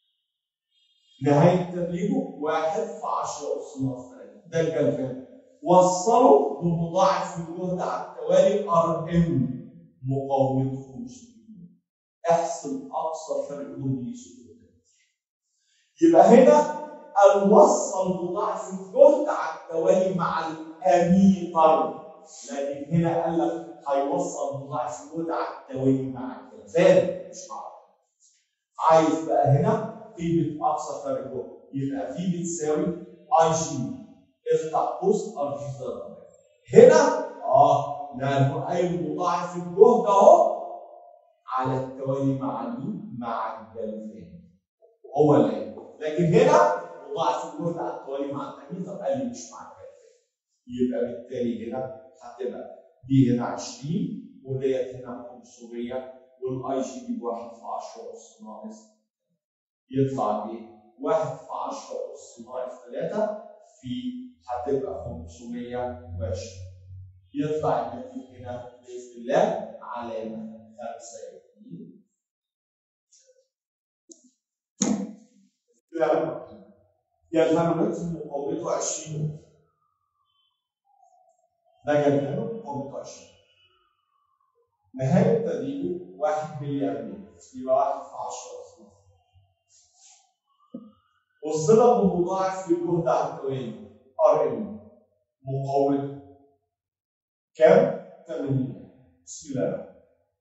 نهايه تدريجه 1 في 10 اس ناقص 3 ده الجلفان وصله بمضاعف الجهد على التوالي ار ام مقاومته 500 احسب اقصى فرق جهد يسوي يبقى هنا الوصل مضاعف الجهد على التوالي مع الاميتر لكن هنا قال لك هيوصل مضاعف الجهد على التوالي مع الجلفان مش مع عايز بقى هنا قيمه اقصى فرق جهد يبقى في بتساوي اي جي افتح قوس ار جي زائد هنا اه لانه اي مضاعف الجهد اهو على التوالي مع مين؟ مع الجلفان هو اللي لكن هنا مضاعف الجهد على التوالي مع الاميتر قال لي مش مع الجلفان يبقى بالتالي هنا هتبقى دي هنا 20 وديت هنا 500 والاي جي دي بواحد في 10 اس ناقص يطلع ايه؟ 1 في 10 اس ناقص 3 في هتبقى 520 يطلع الناتج هنا باذن الله علامه 5 لا يلهمت مقاومته 20 ده جلهمه مقاومته 20 نهاية تدريبه 1 ملي أمبير يبقى 1 في 10 أصلا وصلنا بمضاعف للجهد على التوالي ار ام مقاومته كام؟ 80 بسم الله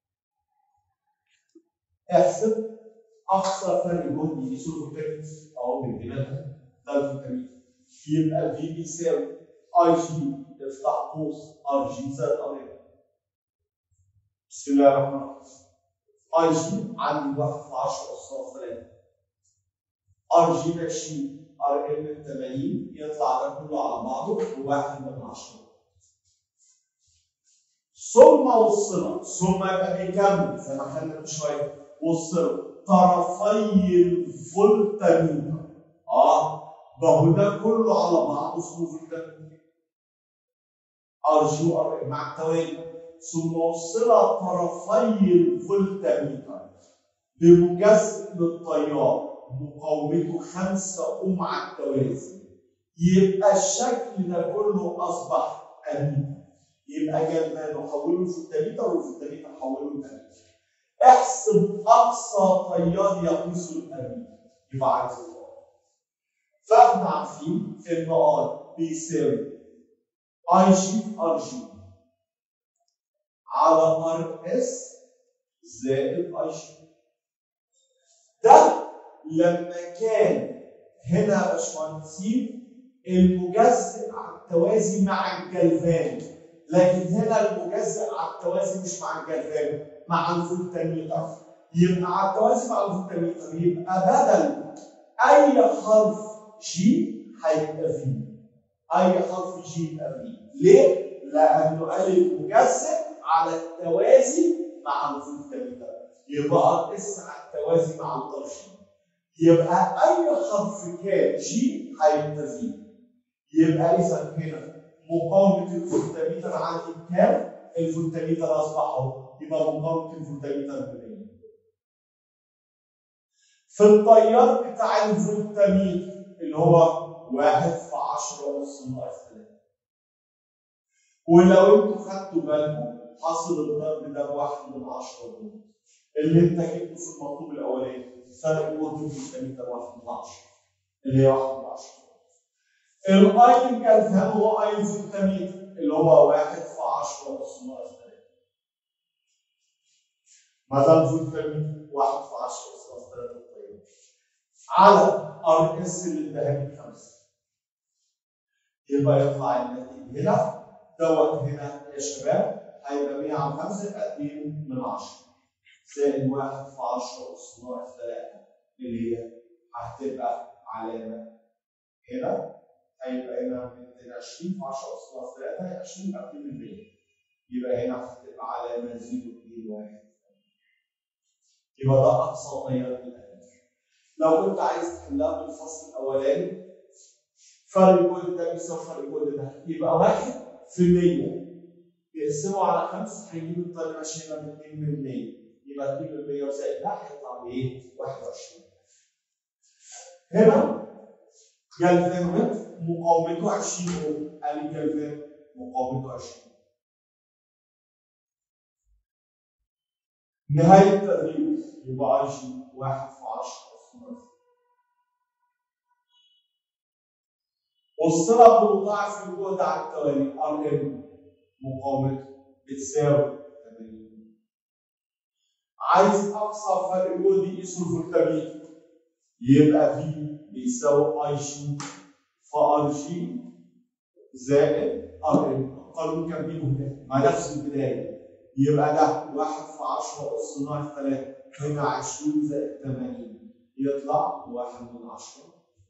احسب اقصى فرق جهد يسوي التكنس اهو من هنا ده الفوتامين يبقى في بيساوي اي جي افتح قوس ار جي زائد ار بسم الله الرحمن الرحيم اي جي عندي 1 في 10 اس 3 ار جي ب 20 ار ام ب 80 يطلع ده كله على بعضه بواحد من 10 ثم وصلنا ثم يبقى بيكمل زي ما خدنا من شويه وصلنا طرفي الفولتميتر اه ما هو ده كله على بعضه اسمه فولتميتر ار جي ار مع التوالي ثم وصل طرفي الفولتميتر بمجسم للتيار مقاومته 5 اوم على التوازي يبقى الشكل ده كله اصبح اميتر يبقى جلبان وحوله لفولتميتر والفولتميتر حوله لاميتر احسب اقصى تيار يقيس الاميتر يبقى عايز الار فاحنا عارفين ان ار بيساوي اي جي ار جي على ار اس زائد اي جي ده لما كان هنا يا باشمهندسين المجزء على التوازي مع الجلفان لكن هنا المجزء على التوازي مش مع الجلفان مع الفولتميتر يبقى على التوازي مع الفولتميتر يبقى بدل اي حرف جي هيبقى فيه اي حرف جي يبقى فيه ليه؟ لانه قال المجزء على التوازي مع الفولتميتر يبقى اس على التوازي مع الطرفين يبقى اي حرف كان جي هيبقى فيه يبقى اذا هنا مقاومه الفولتميتر عندي كام؟ الفولتميتر اصبح اهو يبقى مقاومه الفولتميتر بمية في التيار بتاع الفولتميتر اللي هو واحد في 10 ونص ناقص 3 ولو انتوا خدتوا بالكم حصل الضرب ده بواحد من 10 فولت اللي انت جبته في المطلوب الاولاني فرق جهد الفولتميتر واحد من 10 اللي هي واحد من 10 الاي اللي كان فهمه هو اي الفولتميتر اللي هو واحد في 10 ونص ناقص 3 ما دام فولتميتر واحد في 10 ونص ناقص 3 طيب على ار اس اللي اداها 5 يبقى يطلع الناتج هنا دوت هنا يا شباب هيبقى 100 على 5 يبقى 2 من 10 زائد 1 في 10 اس ناقص 3 اللي هي هتبقى علامه هنا هيبقى هنا 220 في 10 اس بلس 3 هي 20 تقريبا 100 يبقى هنا هتبقى علامه 0 2 1 يبقى ده اقصى تيار الالات لو كنت عايز تحلها بالفصل الاولاني فرق الجهد ده بيساوي فرق الجهد ده يبقى 1 في 100 يقسمه على 5 هيجيب الطالب ماشي هنا ب 2 من 100 يبقى 2 من 100 وزائد ده هيطلع بايه؟ 21 هنا جالفانومتر مقاومته 20 اوم قال لي جالفان مقاومته 20 نهاية التدريب يبقى اي جي 1 في 10 والصلة بمضاعف الجهد على التوالي ار ام مقاومته بتساوي 80 عايز اقصى فرق جهد يقيسه الفولتميتر يبقى في بيساوي اي جي في ار جي زائد ار ام القانون كان بينه هناك مع نفس البدايه يبقى ده 1 في 10 اس ناقص 3 هنا 20 زائد 80 يطلع 1 من 10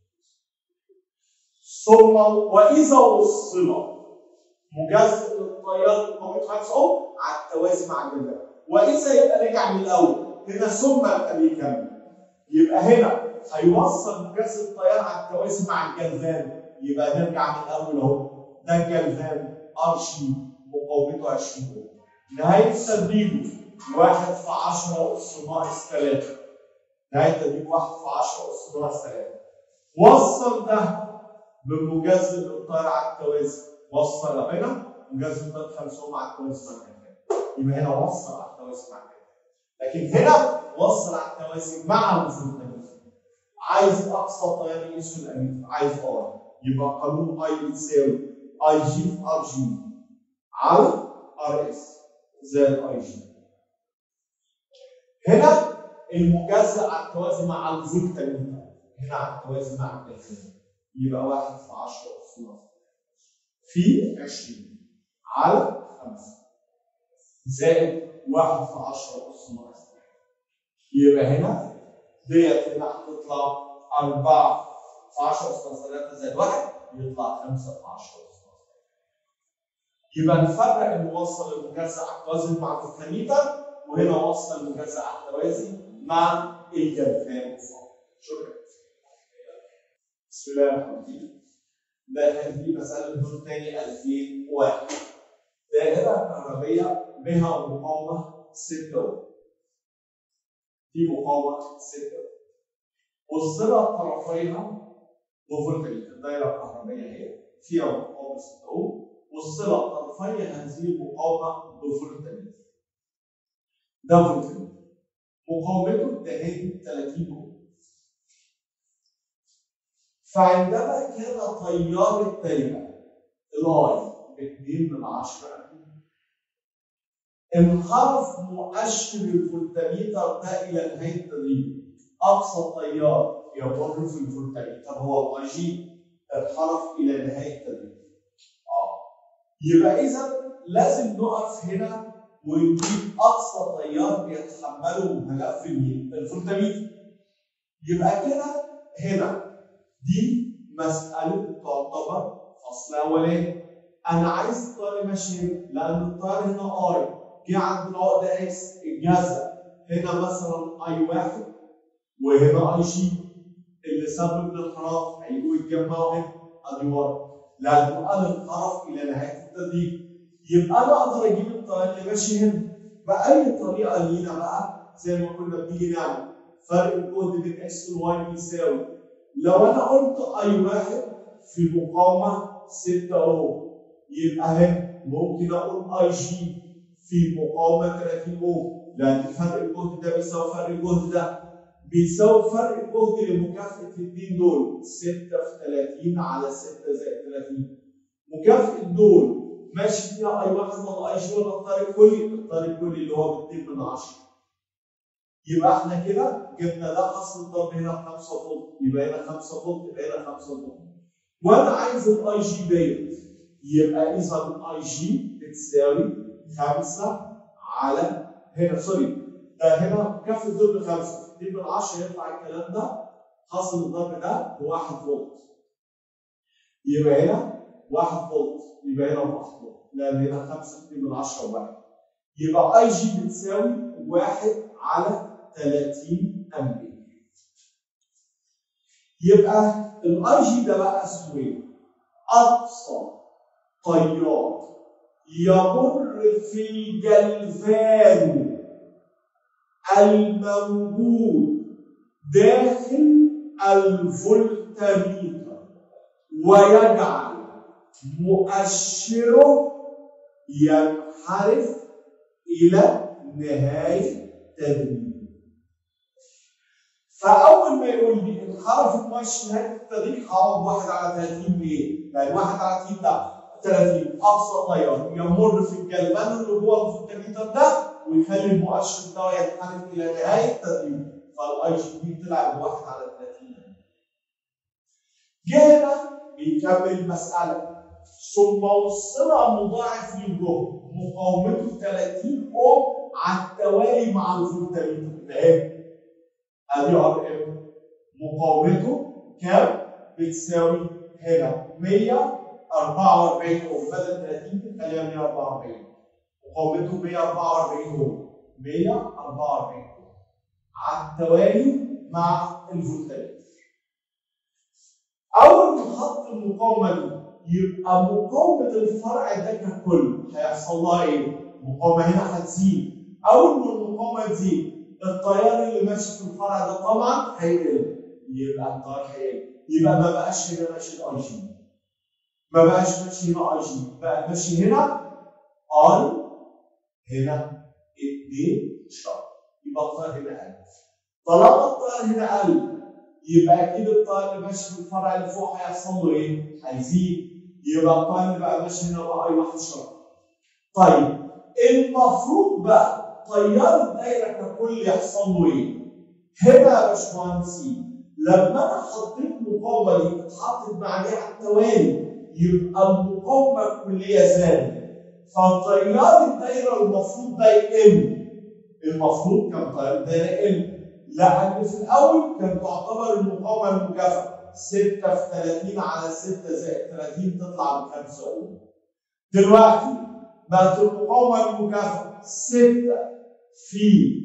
ثم واذا وصل مجزء للتيار بقيمه 5 اوم على التوازي مع الجنبين واذا يبقى رجع من الاول هنا ثم يبقى بيكمل يبقى هنا هيوصل مجزء التيار على التوازي مع الجلفان يبقى نرجع من الاول اهو ده الجلفان ار شي مقاومته 20 اوم نهايه تدريبه 1 في 10 اس ناقص 3 نهايه تدريب 1 في 10 اس ناقص 3 وصل ده بمجزء التيار على التوازي وصل هنا مجزء التيار 5 اوم على التوازي مع الجلفان يبقى هنا وصل على التوازي مع الجلفان لكن هنا وصل على التوازي مع الفولتميتر عايز اقصى تيار يقيسه الاميتر عايز ار يبقى قانون اي بتساوي اي جي في ار جي على ار اس زائد اي جي هنا المجزأ على التوازي مع الفولتميتر هنا على التوازي مع الجلفان يبقى 1 في 10 اس في 20 على 5 زائد 1 في 10 اس ناقص يبقى هنا ديت هنا هتطلع 4 في 10 اس 3 زائد 1 يطلع 5 في 10 اس يبقى نفرق الموصل المجزأ على التوازي مع الفولتميتر وهنا وصل المجزأ على التوازي مع الجلفان شكرا بسم الله الرحمن الرحيم ده دي مسألة دور تاني 2001 دائرة كهربية بها مقاومة 6 اوم دي مقاومة 6 اوم والصلة طرفيها بفولتميتر الدائرة الكهربية هي فيها مقاومة 6 اوم والصلة طرفي هذه المقاومة بفولتميتر ده فولتميتر مقاومته التهادي 30 اوم فعندما كان تيار الدايرة الاي 2 من 10 انحرف مؤشر الفولتميتر ده الى نهايه التدريب اقصى تيار يمر في الفولتميتر هو الاي جي انحرف الى نهايه التدريب اه يبقى اذا لازم نقف هنا ونجيب اقصى تيار بيتحمله ملف الفولتميتر يبقى كده هنا دي مساله تعتبر فصل اولاني انا عايز الطار ماشي هنا لان الطار هنا اي جه عند العقده اكس اتجزأ هنا مثلا اي واحد وهنا اي جي اللي سبب الانحراف هيجوا يتجمعوا هنا ادي ورا لانه قال انحرف الى نهايه التدريب يبقى انا اقدر اجيب الطريق اللي ماشي هنا باي طريقه لينا بقى زي ما كنا بنيجي نعمل فرق الجهد بين اكس والواي بيساوي لو انا قلت اي واحد في مقاومه 6 اوم يبقى هنا ممكن اقول اي جي في مقاومه 30 اوم لان فرق الجهد ده بيساوي فرق الجهد ده بيساوي فرق الجهد لمكافاه الاثنين دول 6 في 30 على 6 زائد 30 مكافاه دول ماشي فيها اي واحد ولا اي جي ولا الطار الكلي الطار الكلي اللي هو ب 2 من 10 يبقى احنا كده جبنا ده اصل الضرب هنا 5 فولت يبقى هنا 5 فولت يبقى هنا 5 فولت وانا عايز الاي جي ديت يبقى اذا الاي جي بتساوي 5 على هنا سوري ده هنا كف الضرب 5 2 من 10 يطلع الكلام ده حاصل الضرب ده ب 1 فولت يبقى هنا 1 فولت يبقى هنا 1 فولت لان هنا 5 2 من 10 و1 يبقى اي جي بتساوي 1 على 30 امبير يبقى الاي جي ده بقى اسمه ايه؟ اقصى تيار يمر في الجلفان الموجود داخل الفولتميتر ويجعل مؤشره ينحرف إلى نهاية تدريب فأول ما يقول لي انحرف المؤشر نهاية التدريب هقعد واحد على 30 بإيه؟ يعني واحد على 30 ده 30 أقصى تيار يمر في الجلبان اللي جوه الفولتميتر ده ويخلي المؤشر ده ينحرف إلى نهاية التدريب فالاي جي بي طلع بواحد على 30 جه هنا بيكمل المسألة ثم وصلها مضاعف للجهد مقاومته 30 اوم على التوالي مع الفولتميتر ده ايه؟ ادي ار ام مقاومته كام؟ بتساوي هنا 144 اوم بدل 30 تخليها 144 مقاومته 144 اوم 144 اوم على التوالي مع الفولتميتر اول ما نحط المقاومه دي يبقى مقاومه الفرع ده ككل هيحصل لها ايه؟ المقاومه هنا هتزيد اول ما المقاومه تزيد التيار اللي ماشي في الفرع ده طبعا هيقل يبقى التيار هيقل يبقى ما بقاش هنا ماشي الاي جي ما بقاش ماشي هنا اي جي بقى ماشي هنا اي هنا 2 شهر يبقى التيار هنا قل طالما التيار هنا قل يبقى اكيد التيار اللي ماشي في الفرع اللي فوق هيحصل له ايه؟ هيزيد يبقى التيار اللي بقى ماشي هنا بقى اي 1 شهر طيب المفروض بقى تيار الدايره ككل يحصل له ايه؟ هنا يا باشمهندسين لما انا حطيت مقاومه دي اتحطت معايا على التوالي يبقى المقاومه الكليه زادت فتيار الدايره المفروض ده يقل المفروض كان تيار الدايره يقل لان في الاول كان تعتبر المقاومه المكافئه 6 في 30 على 6 زائد 30 تطلع ب 5 اوم دلوقتي بقت المقاومه المكافئه 6 في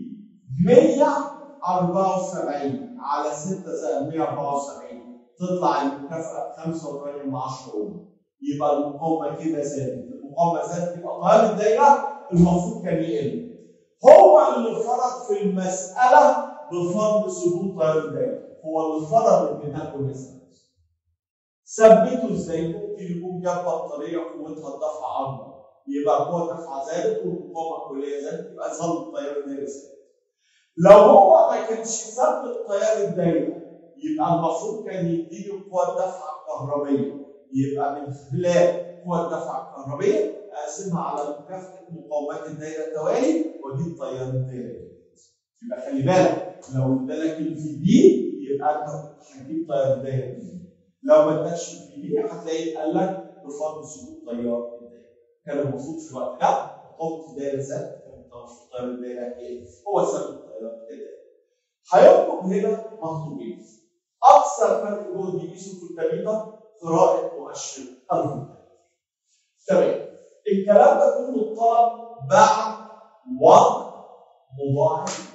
174 على 6 زائد 174 تطلع المكافأة 85 من 10 أوم يبقى المقاومة كده زادت المقاومة زادت يبقى تيار الدايرة المفروض كان يقل هو اللي فرض في المسألة بفرض ثبوت تيار الدايرة هو اللي فرض ان ده كويس ثبته ازاي؟ ممكن يكون جاب بطارية قوتها الدفع أكبر يبقى قوة الدفع زادت والمقاومة الكلية زادت يبقى ظل التيار الدايري زاد. لو هو ما كانش ثبت التيار الدايري يبقى المفروض كان يديني قوة الدفع الكهربية يبقى من خلال قوة الدفع الكهربية أقسمها على مكافأة مقاومات الدايرة التوالي وأجيب التيار الدايري. يبقى خلي بالك لو ادالك الفي بي يبقى انت هتجيب تيار الدايرة لو ما ادكش الفي بي هتلاقي قال لك بفضل ثبوت تيار الدايرة. كان المفروض في الوقت ده مقاومة الدايرة زادت كان المفروض تيار الدايرة ايه؟ هو سبب التيار الدايرة. هيطلب هنا مطلوبين. أكثر فرق جهد يقيسه في الكمبيوتر قراءة مؤشر الفولتميتر. تمام. الكلام ده كله اتطلب بعد وقت مضاعف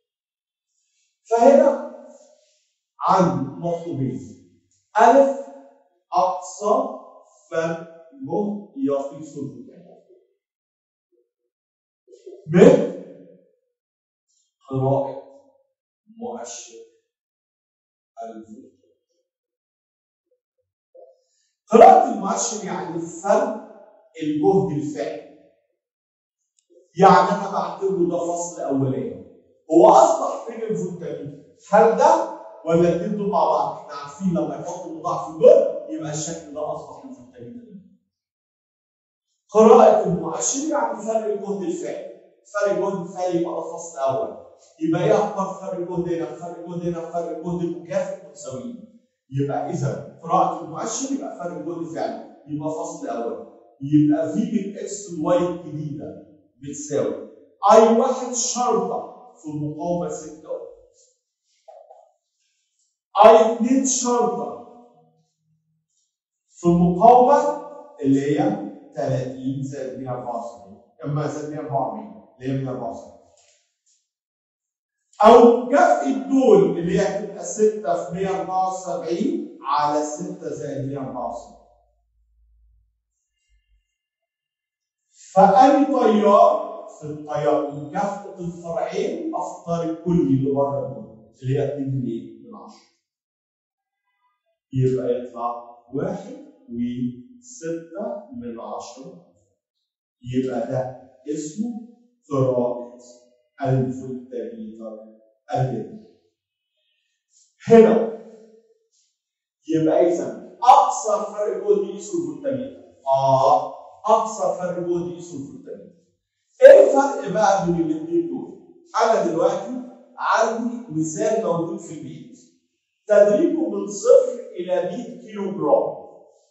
فهنا عندي مطلوبين. ألف أقصى فرق جهد يقيس الفولتميتر. ب قراءة مؤشر الفولتميتر. قراءة المؤشر يعني فرق الجهد الفعلي. يعني أنا بعتبره ده فصل أولاني. هو أصبح فين الفولتميتر؟ هل ده ولا الاثنين دول مع بعض؟ احنا عارفين لما يحط مضاعف الجهد يبقى الشكل ده أصبح الفولتميتر. قراءة المؤشر يعني فرق الجهد الفعلي. فرق الجهد الفعلي يبقى ده فصل أول. يبقى ايه اخبار فرق الجهد هنا؟ فرق الجهد هنا فرق الجهد المكافئ متساويين. يبقى اذا قراءة المؤشر يبقى فرق الجهد الفعلي يبقى فصل اول. يبقى في من اكس الواي الجديده بتساوي اي واحد شرطه في المقاومه 6 اوم. اي 2 شرطه في المقاومه اللي هي 30 زائد 174 اما زائد 140 اللي هي 174 او كفه دول اللي هي هتبقى 6 في 174 على 6 زائد 174 فأي طيار في الطيار من كافة الفرعين أختار الكلي اللي بره دول اللي هي 2 من 10 يبقى يطلع واحد وستة من عشرة يبقى ده اسمه قراءة الفولتميتر الجديد هنا يبقى إذا أقصى فرق جهد يقيسه الفولتميتر آه أقصى فرق جهد يقيسه الفولتميتر إيه الفرق بقى بين الاثنين دول؟ أنا دلوقتي عندي مثال موجود في البيت تدريبه من صفر إلى 100 كيلو جرام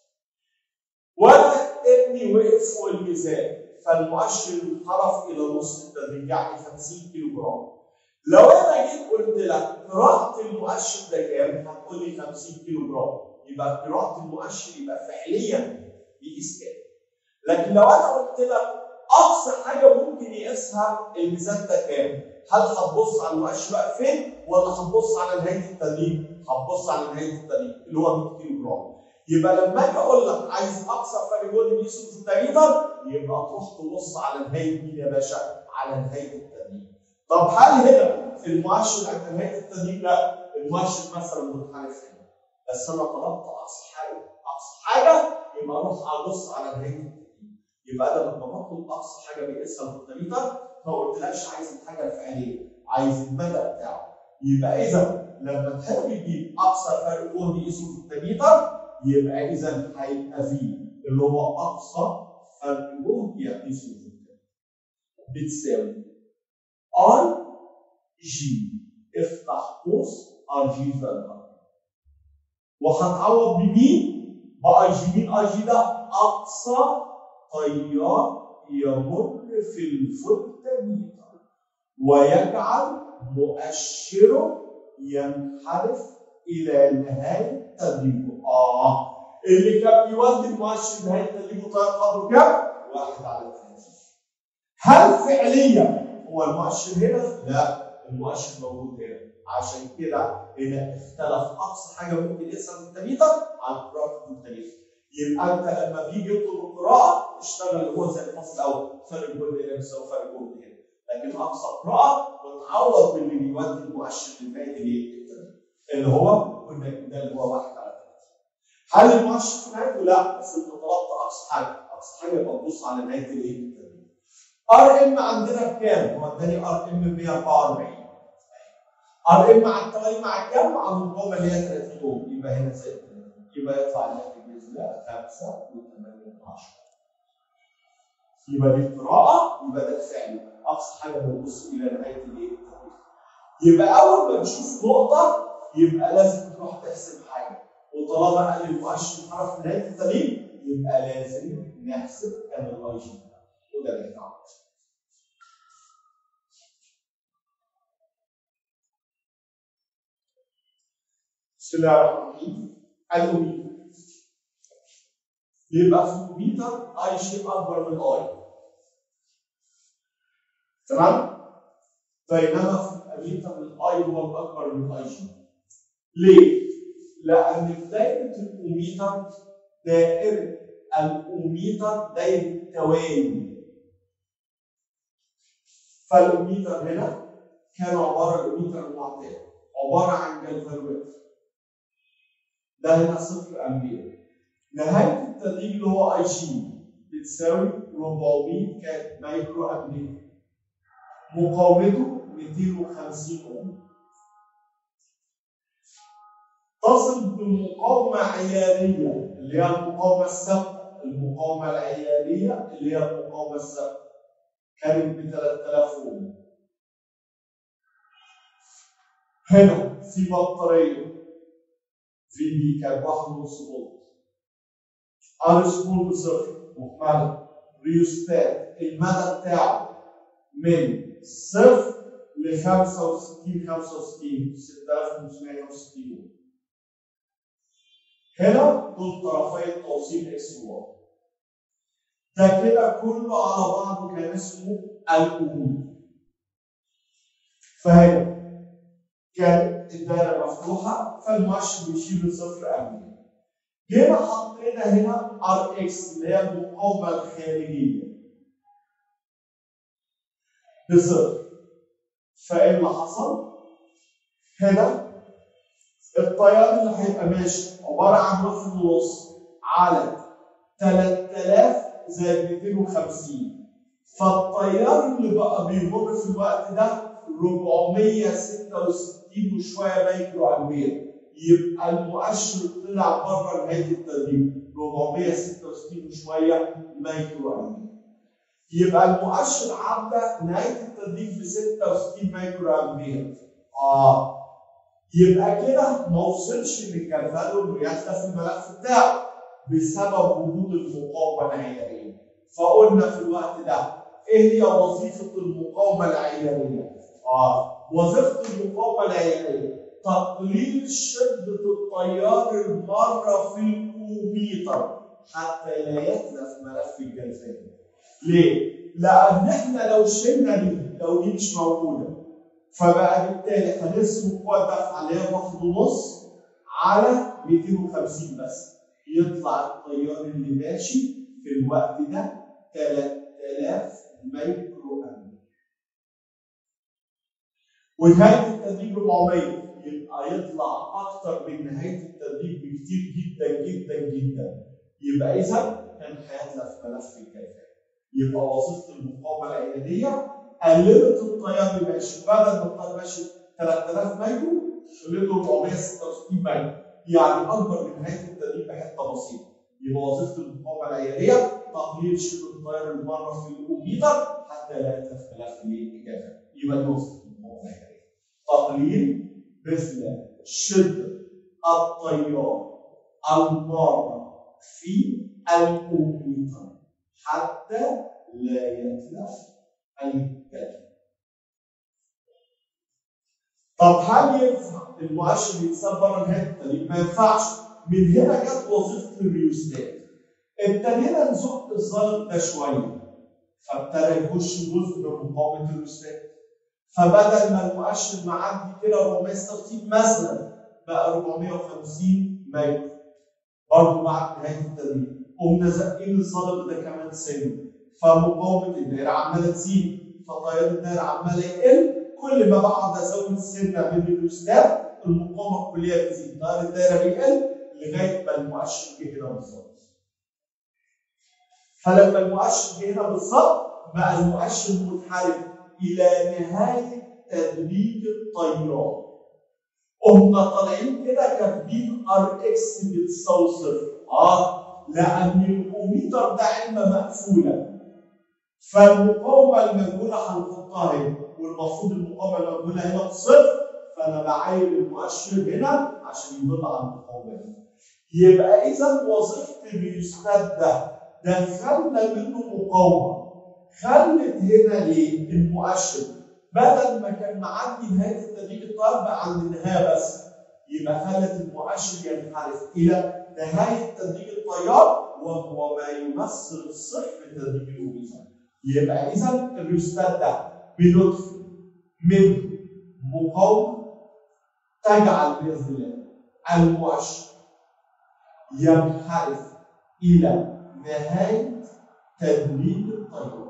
وانا ابني وقف فوق الميزان فالمؤشر انحرف الى نص التدريج يعني 50 كيلو جرام لو انا جيت قلت لك قراءة المؤشر ده كام؟ هتقول لي 50 كيلو جرام يبقى قراءة المؤشر يبقى فعليا بيقيس كام؟ لكن لو انا قلت لك اقصى حاجه ممكن يقيسها الميزان ده كام؟ هل هتبص على المؤشر واقف فين ولا هتبص على نهايه التدريج؟ هتبص على نهايه التدريج اللي هو 100 كيلو جرام. يبقى لما اجي اقول لك عايز اقصى فرق جهد بيقيسه في التريدر يبقى تروح تبص على نهايه مين يا باشا؟ على نهايه التدريج. طب هل هنا في المؤشر عند نهايه التدريج لا المؤشر مثلا منحرف هنا بس انا طلبت اقصى حاجه اقصى حاجه يبقى اروح ابص على نهايه التدريج. يبقى انا لما بطلب اقصى حاجه بيقيسها الفولتميتر ما قلتلكش عايز الحاجه الفعليه عايز المدى بتاعه يبقى اذا لما تحب تجيب اقصى فرق جهد يقيسه الفولتميتر يبقى اذا هيبقى في اللي هو اقصى فرق جهد يقيسه الفولتميتر بتساوي ار جي افتح قوس ار جي زائد ار وهتعوض بمين؟ باي جي مين اي جي ده اقصى تيار يمر في الفولتميتر ويجعل مؤشره ينحرف الى نهايه تدريبه اه اللي كان بيودي المؤشر نهايه تدريبه طيار قدره كام؟ واحد على 30 هل فعليا هو المؤشر هنا؟ لا المؤشر موجود هنا عشان كده هنا اختلف اقصى حاجه ممكن يقيسها الفولتميتر عن قراءه الفولتميتر يبقى انت لما بيجي يطلب القراءه اشتغل اللي هو زي الفصل الاول فرق جهد هنا بيساوي فرق جهد هنا لكن اقصى قراءه وتعوض باللي بيودي المؤشر للنهايه الايه؟ اللي هو كنا ده اللي هو واحد على ثلاثه. هل المؤشر في نهايته؟ لا بس انت طلبت اقصى حاجه، اقصى حاجه يبقى تبص على نهايه الايه؟ ار ام عندنا بكام؟ هو اداني ار ام 144 ار ام على التوالي مع كام؟ مع المقاومه اللي هي 30 اوم يبقى هنا زائد يبقى يطلع الناتج باذن الله 5 و8 من 10 يبقى دي القراءه يبقى ده الفعل اقصى حاجه بنبص الى نهايه الايه؟ يبقى اول ما نشوف نقطه يبقى لازم تروح تحسب حاجه وطالما قال المؤشر انحرف نهايه التدريب يبقى لازم نحسب كام الاي جي وده اللي احنا بسم الله الرحمن الرحيم الاوميتر يبقى في الاوميتر اي شيء اكبر من اي تمام بينما في الاميتر الاي هو الاكبر من اي جي ليه؟ لان في دايره الاوميتر دائره الاوميتر دايره توالي فالاوميتر هنا كان عباره الاوميتر المعتاد عباره عن جلفانومتر ده هنا صفر امبير نهايه التدريج اللي هو اي جي بتساوي 400 كان مايكرو امبير مقاومته 250 اوم تصل بمقاومه عياريه اللي هي المقاومه الثابته المقاومه العياريه اللي هي المقاومه الثابته كانت ب 3000 اوم هنا في بطاريه في بي كان واحد ونص فولت ار سكول بصفر مكمله ريوستات المدى بتاعه من صفر ل 65 65 6565 هنا دول طرفي التوصيل اكس وواي ده كده كله على بعضه كان اسمه الأمور فهنا كانت الدايره مفتوحه فالمؤشر بيشيل صفر امامي جينا حطينا هنا ار اكس اللي هي المقاومه الخارجيه بصفر فايه اللي حصل؟ هنا التيار اللي هيبقى ماشي عباره عن واحد ونص على 3000 زائد 250 فالتيار اللي بقى بيمر في الوقت ده 466 وشويه مايكرو امبير يبقى المؤشر طلع بره نهايه التدريب 466 وشويه مايكرو امبير يبقى المؤشر عدى نهايه التدريب ب 66 مايكرو امبير اه يبقى كده ما وصلش للكالفانو انه يحدث الملف بتاعه بسبب وجود المقاومه العياريه فقلنا في الوقت ده ايه هي وظيفه المقاومه العياريه؟ اه وظيفه المقاومه العياريه تقليل شده التيار المره في الاوميتر حتى لا يتلف ملف الجلفان. ليه؟ لان احنا لو شلنا دي لو دي مش موجوده فبقى بالتالي هنرسم قوه دفع اللي هي واحد ونص على 250 بس يطلع التيار اللي ماشي في الوقت ده 3000 مايكرو امبير ونهايه التدريب 400 يبقى يطلع اكتر من نهايه التدريب بكتير جدا جدا جدا يبقى اذا كان هيتلف ملف الكيفيه يبقى وظيفه المقاومه العياديه قللت التيار اللي ماشي بدل ما التيار ماشي 3000 مايكرو خليته 466 مايكرو يعني اكبر من نهايه التدريب بحته بسيطه يبقى وظيفه المقاومه العياريه تقليل شده التيار المره في الاوميتر حتى لا يتلف ملف الاجابه يبقى دي وظيفه المقاومه العياريه تقليل مثل شده التيار المره في الاوميتر حتى لا يتلف الكلام طب هل ينفع المؤشر يتساب بره نهايه التدريب؟ ما ينفعش من هنا جت وظيفه الريوستات ابتدينا نزق الظرف ده شويه فابتدى يخش جزء من مقاومه الريوستات فبدل ما المؤشر معدي كده 460 مثلا بقى 450 مايكرو برضه بعد نهايه التدريب قمنا زقين الظرف ده كمان سنه فمقاومه الدائره عماله تزيد فتيار الدائره عماله يقل كل ما بقعد ازود سنه من الريوستات المقاومه الكليه بتزيد تيار الدائره بيقل لغايه ما المؤشر جه هنا بالظبط. فلما المؤشر جه هنا بالظبط بقى المؤشر منحرف الى نهايه تدريج التيار. قمنا طالعين كده كاتبين ار اكس بتساوي صفر. اه لان الاوميتر ده علبه مقفوله. فالمقاومه المجهوله هنحطها هنا والمفروض المقاومه المجهوله هنا بصفر فانا بعاير المؤشر هنا عشان يدل على المقاومه هنا. يبقى اذا وظيفه الريوستات ده دخلنا منه مقاومه خلت هنا ليه المؤشر بدل ما كان معدي نهايه التدريج الطيار بقى عند النهايه بس يبقى خلت المؤشر ينحرف الى نهايه تدريج التيار وهو ما يمثل صفر تدريج الاوميتر يبقى اذا الريوستات ده بندخل منه مقاومه تجعل باذن الله المؤشر ينحرف إلى نهاية تدريب الطيار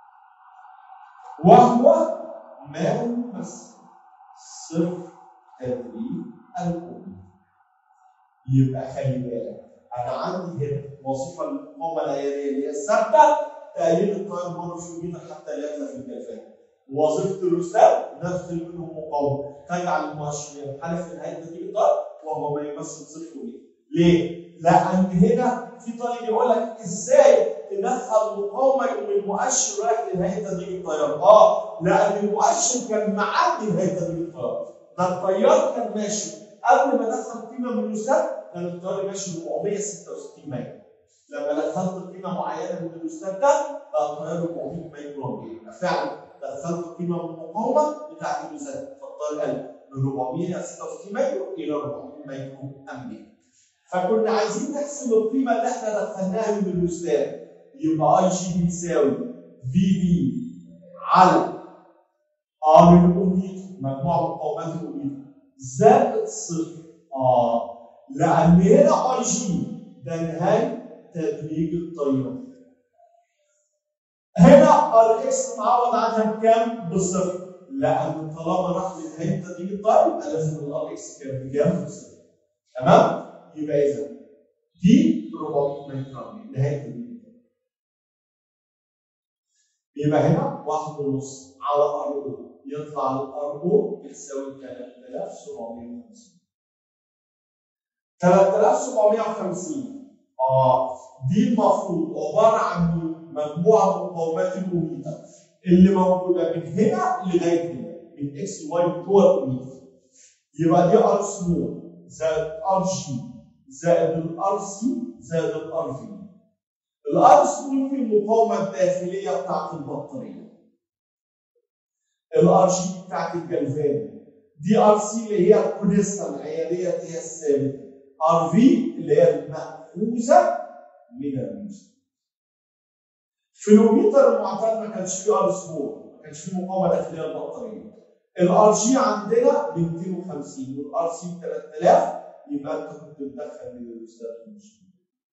وهو ما يمثل صفر تدريب الأم يبقى خلي بالك أنا عندي هنا وظيفة المقاومة العيارية اللي هي الثابتة تقليل التيار مرة في الميتر حتى لا يتلف الكفاءة وظيفة الرسالة ندخل منهم مقاومة تجعل المؤشر ينحرف لنهاية تدريب الطيار وهو ما يمثل صفر ميتر ليه؟ لأن هنا في طالب يقول لك ازاي تدخل مقاومة يقوم المؤشر رايح لنهاية تدريج التيار؟ اه لأن المؤشر كان معدي نهاية تدريج التيار. ده التيار كان ماشي قبل ما ادخل قيمة من الأستاذ كان التيار ماشي 466 مايكرو. لما دخلت قيمة معينة من الأستاذ ده بقى التيار 400 مايكرو أمبير. فعلا دخلت قيمة من المقاومة بتاعت الأستاذ فالتيار قل من 466 مايكرو إلى 400 مايكرو أمبير. فكنا عايزين نحسب القيمه اللي احنا دخلناها من الاستاذ يبقى اي جي بيساوي في بي على ار الاوميتر مجموع مقاومات الاوميتر زائد صفر اه لان هنا اي جي ده نهايه تدريج التيار هنا ار اكس معوض عنها بكام؟ بصفر لان طالما راح لنهايه تدريج التيار يبقى لازم الار اكس كام بكام؟ بصفر تمام؟ يبقى اذا دي 400 مايكرون نهايه تدريج يبقى هنا واحد ونص على ار او يطلع الار او بتساوي 3750 3750 اه دي المفروض عباره عن مجموعه مقاومات الاوميتر اللي موجوده من هنا لغايه هنا من اكس واي بتوع الاوميتر يبقى دي ار سمول زائد ار جي زائد الار سي زائد الار في الار سمول في المقاومه الداخليه بتاعت البطاريه الار جي بتاعت الجلفان دي ار سي اللي هي الكونستا العياريه اللي هي الثابته ار في اللي هي المأخوذه من الميوزك في الاوميتر المعتاد ما كانش فيه ار سمول ما كانش فيه مقاومه داخليه للبطاريه الار جي عندنا ب 250 والار سي ب 3000 يبقى انت كنت مدخل من الاستاذ المشكله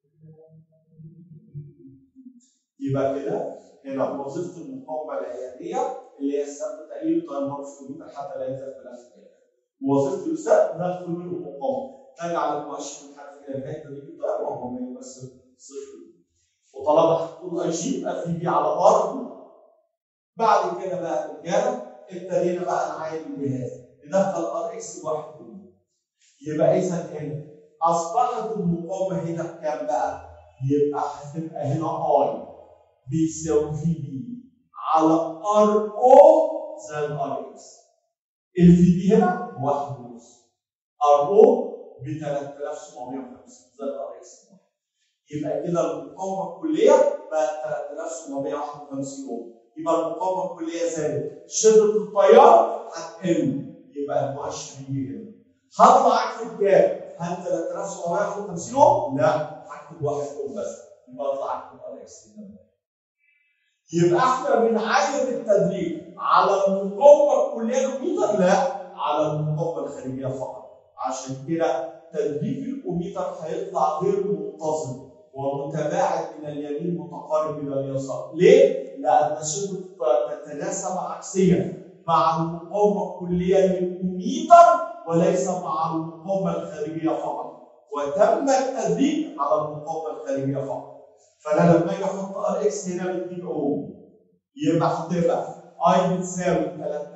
يبقى كده هنا وظيفه المقاومه العياريه اللي هي الثابته تقليل التيار في الكمبيوتر حتى لا ينزل خلاف وظيفه الاستاذ ندخل منه مقاومه تجعل المؤشر الحرفي الى نهايه تدريج التيار وهو ما يمثل صفر وطالما هتقول اي جي يبقى في بي على ار بعد كده بقى الرجاله ابتدينا بقى نعاين الجهاز ندخل ار اكس بواحد يبقى اذا هنا اصبحت المقاومه هنا بكام بقى؟ يبقى هتبقى هنا اي بيساوي في بي على ار او زائد ار اكس الفي بي هنا واحد ونص ار او ب 3750 زائد ار اكس يبقى كده المقاومه الكليه بقت 3751 اوم يبقى المقاومه الكليه زادت شده التيار هتقل يبقى المؤشر يجي هنا هطلع اكتب كام؟ هل 3751 اوم؟ لا هكتب 1 اوم بس يبقى اطلع اكتب ار اكس يبقى احنا بنعين التدريج على المقاومه الكليه للميتر لا على المقاومه الخارجيه فقط عشان كده تدريج الاوميتر هيطلع غير منتظم ومتباعد من اليمين متقارب الى اليسار ليه؟ لان شده تتناسب عكسيا مع المقاومه الكليه للاوميتر وليس مع المقاومه الخارجيه فقط وتم التدريج على المقاومه الخارجيه فقط فانا لما اجي احط ار اكس هنا ب 2 اوم يبقى هتبقى اي بتساوي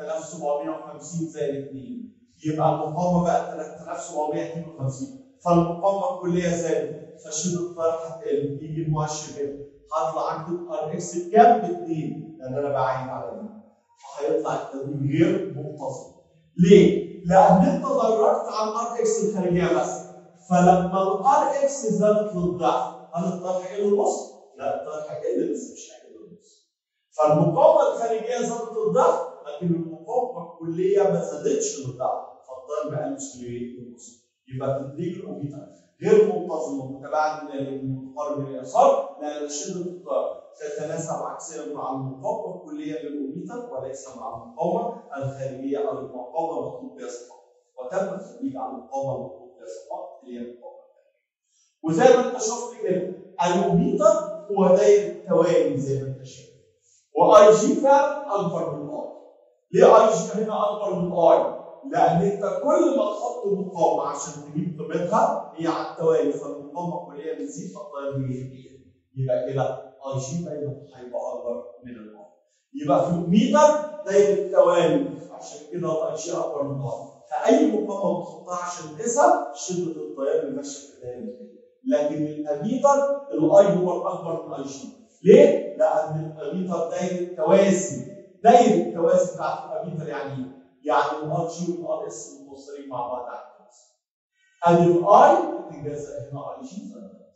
3750 زائد 2 يبقى المقاومه بقى 3752 فالمقاومه الكليه زادت فشده التيار هتقل يجي المؤشر هنا هطلع اكتب ار اكس بكام؟ ب 2 لان انا بعين على دي فهيطلع التدريج غير منتظم ليه؟ لان انت درجت على الار اكس الخارجيه بس فلما الار اكس زادت للضعف هل التيار هيقل النص؟ لا التيار هيقل بس مش هيقل النص فالمقاومه الخارجيه زادت للضعف لكن المقاومه الكليه ما زادتش للضعف فالتيار ما قلش للنص يبقى تدريج الاوميتر غير منتظم ومتباعد من اليمين متقارب من اليسار لان شده التيار تتناسب عكسيا مع المقاومه الكليه للاوميتر وليس مع المقاومه الخارجيه او المقاومه المطلوب بها صفات وتم التدريج على المقاومه المطلوب بها صفات اللي هي المقاومه وزي ما انت شفت كده الاوميتر هو دايره التوالي زي ما انت شايف واي جي فعلا اكبر من اي ليه اي جي هنا اكبر من اي؟ لان انت كل ما تحط مقاومه عشان تجيب قيمتها هي على التوالي فالمقاومه الكليه بتزيد فالتيار بيزيد يبقى كده اي جي دايما هيبقى اكبر من الاي يبقى في الميتر دايره التوالي عشان كده الاي جي اكبر من الاي فاي مقاومه بتحطها عشان تقيسها شده التيار اللي ماشيه في دايره لكن الاميتر الاي هو الاكبر من الاي جي ليه؟ لان الاميتر دايره توازي دايره التوازي بتاعت الاميتر يعني ايه؟ يعني الار جي والار اس متوصلين مع بعض على التوازي. ادي الاي بتتجزأ هنا اي جي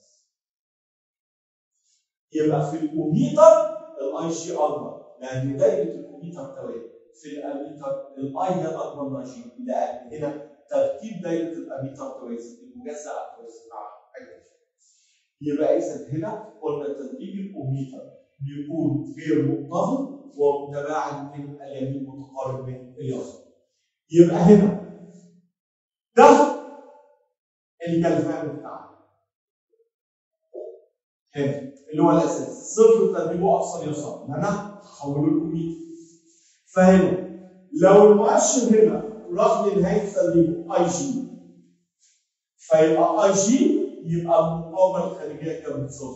يبقى في الاوميتر الاي جي اكبر لان دايره الاوميتر توازي. في الاميتر الاي هي الاكبر من الاي جي لان هنا ترتيب دايره الاميتر توازي المجزأ على التوازي بتاعها. يبقى اذا هنا قلنا تدريج الاوميتر بيكون غير منتظم ومتباعد من اليمين متقارب من اليسار. يبقى هنا ده الجلفان بتاعنا. هنا اللي هو الاساس صفر تدريجه اقصى اليسار انا هحوله لاوميتر. فهنا لو المؤشر هنا راح لنهايه تدريجه اي جي فيبقى اي جي يبقى المقاومه الخارجيه كام بتساوي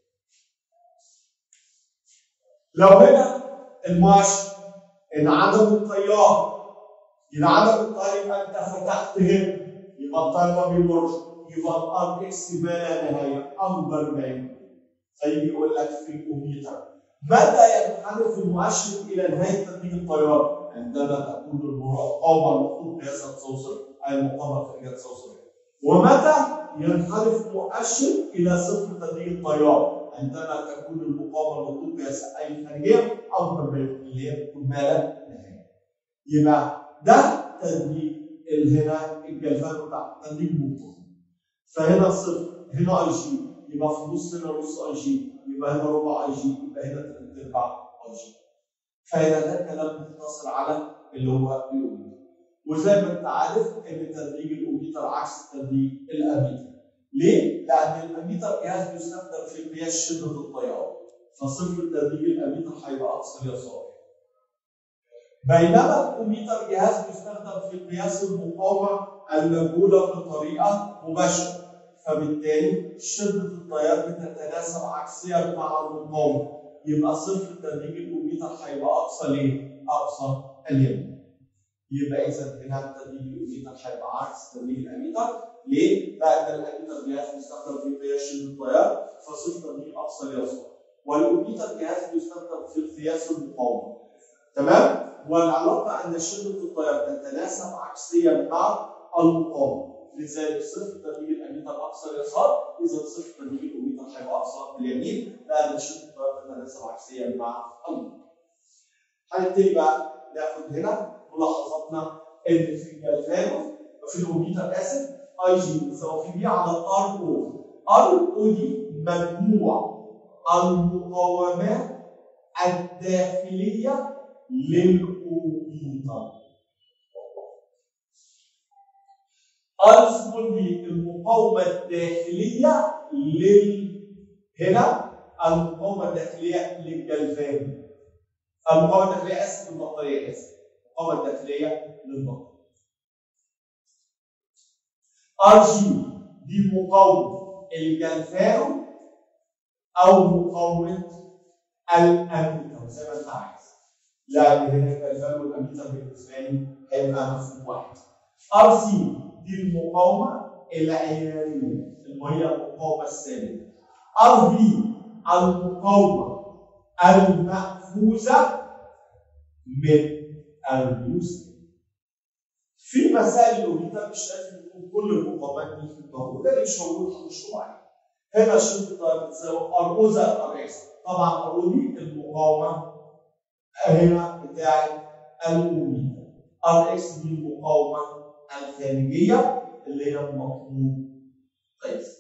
لو هنا المؤشر انعدم التيار ينعدم التيار يبقى انت فتحت هنا يبقى التيار ما بيمرش يبقى الار اكس ما لا نهايه اكبر ما يكون فيجي يقول لك في الاوميتر متى ينحرف المؤشر الى نهايه تدريج التيار؟ عندما تكون المقاومه المفروض قياسها تساوي صفر اي المقاومه الخارجيه تساوي صفر ومتى ينحرف مؤشر الى صفر تدريج التيار عندما تكون المقاومه المطلوب قياسها اي الخارجيه اكبر من اللي هي تكون ما لا نهايه. يبقى ده تدريج هنا الجلفان بتاع تدريج منتظم. فهنا صفر هنا اي جي يبقى في النص هنا نص اي جي يبقى هنا ربع اي جي يبقى هنا ثلاث ارباع اي جي. فهنا ده كلام مختصر على اللي هو الاوميتر. وزي ما انت عارف ان تدريج الاوميتر عكس تدريج الاميتر. ليه؟ لأن الأميتر جهاز بيستخدم في قياس شدة التيار فصفر تدريج الأميتر هيبقى أقصى اليسار بينما الأميتر جهاز بيستخدم في قياس المقاومة المجهولة بطريقة مباشرة فبالتالي شدة التيار بتتناسب عكسيا مع المقاومة يبقى صفر تدريج الأميتر هيبقى أقصى ليه؟ أقصى اليمين يبقى إذا هنا تدريج الأميتر هيبقى عكس تدريج الأميتر ليه؟ لأن الأميتر جهاز بيستخدم في قياس شدة التيار فصفر تدريج أقصى اليسار. والأميتر جهاز بيستخدم في قياس المقاومة. تمام؟ والعلاقة أن شدة التيار تتناسب عكسيا مع المقاومة. لذلك صفر تدريج الأميتر أقصى اليسار، إذا صفر تدريج الأميتر هيبقى أقصى اليمين لأن شدة التيار تتناسب عكسيا مع المقاومة. هنبتدي بقى ناخد هنا ملاحظاتنا ان في الجلفانو في الاوميتر اسف اي جي بتساوي في بي على ار او ار او دي مجموع المقاومات الداخليه للاوميتر ار سمول بي المقاومه الداخليه لل هنا المقاومه الداخليه للجلفان المقاومه الداخليه اسف للبطاريه اسف المقاومه الداخليه للبطاريه ار جي دي مقاومه الجلفان او مقاومه الاميتر زي ما انت عايز لان هنا الجلفان والاميتر بالنسبه لي هيبقى مفهوم واحد ار سي دي المقاومه العياريه اللي هي المقاومه الثابته ار بي المقاومه المأخوذه من اليوسف في مسائل الاوميتر مش لازم يكون كل المقاومات دي في الضوء ده اللي مش موجود هنشوفه عليه هنا شرط بتساوي ار او زائد ار اكس طبعا ار او دي المقاومه هنا بتاعت الاوميتر ار اكس دي المقاومه الخارجيه اللي هي المطلوب قياس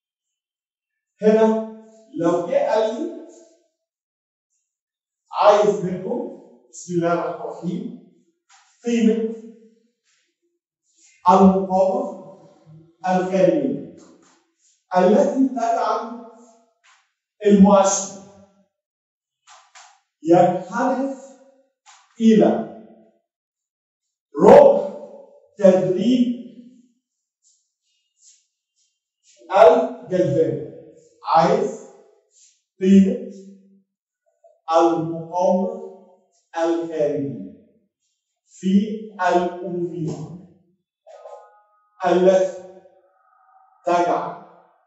هنا لو جه قال لي عايز منكم بسم الله الرحمن الرحيم قيمة المقاومة الخارجية التي تجعل المؤشر ينحرف إلى ربع تدريب الجلبان عايز قيمة المقاومة الخارجية في الأمية التي تجعل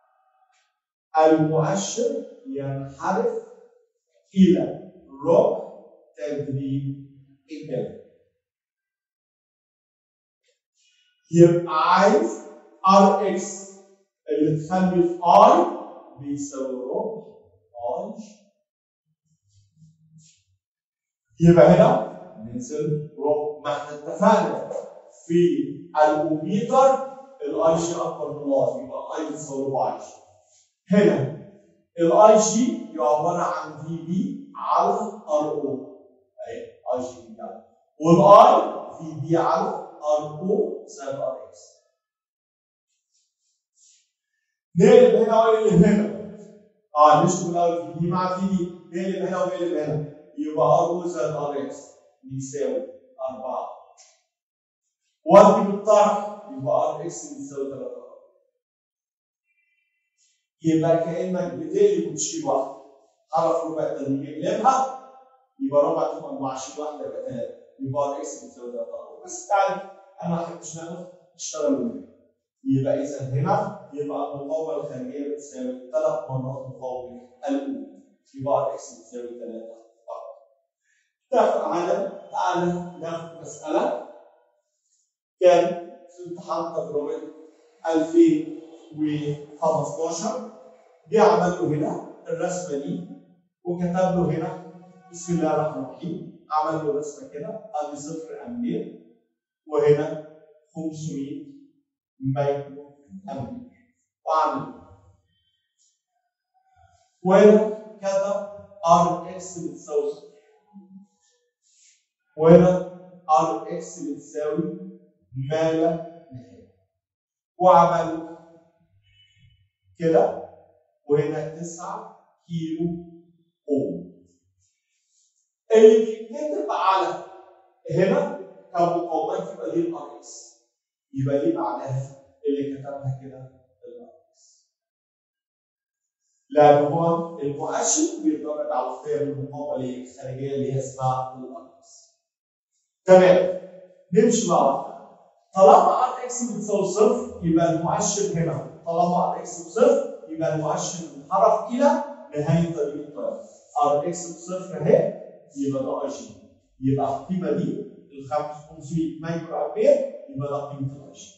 المؤشر ينحرف إلى ربع تدريب الجلد يبقى عايز ار اكس اللي تخلي في اي بيساوي ربع اي يبقى هنا ننزل ربع ما احنا اتفقنا في الاوميتر الاي جي اكبر من الاي يبقى اي بتساوي ربع اي جي هنا الاي جي عباره عن في بي على ار او اهي اي جي في بي والاي في بي على ار او زائد ار اكس نقلب هنا ونقلب هنا اه نشوف الاول في بي مع في بي نقلب هنا ونقلب هنا يبقى ار او زائد ار اكس بيساوي 4 وادي بالطرح يبقى ار اكس بيساوي 3 يبقى كانك بتقلب وتشيل واحده حرف ربع التدريج اقلبها يبقى ربع تبقى 24 واحده يبقى 3 يبقى ار اكس بتساوي 3 بس تعالى انا ما حبيتش ناخد اشتغل بالمية يبقى اذا هنا يبقى المقاومه الخارجيه بتساوي ثلاث مرات مقاومه الاولى يبقى ار اكس بتساوي 3 تعالى تعالى ناخد مساله كان في امتحان تجربه 2015 جه عمل له هنا الرسمه دي وكتب له هنا بسم الله الرحمن الرحيم عمل له رسمه كده ادي صفر امبير وهنا 500 مايكرو امبير وعمل وهنا كتب ار اكس بتساوي صفر وهنا ار اكس بتساوي ما لا نهايه وعمل كده وهنا 9 كيلو اوم اللي بيتكتب على هنا كمقاومات يبقى دي الار اكس يبقى دي معناها اللي كتبها كده الار اكس لان هو المؤشر بيعتمد على اختيار المقاومه الخارجيه اللي هي اسمها الار اكس تمام نمشي مع بعض طالما ار اكس بتساوي صفر يبقى المؤشر هنا طالما ار اكس بصفر يبقى المؤشر منحرف الى نهايه طريق الطياره ار اكس بصفر اهي يبقى ده اي جي يبقى القيمه دي ال 500 مايكرو امبير يبقى ده قيمه الاي جي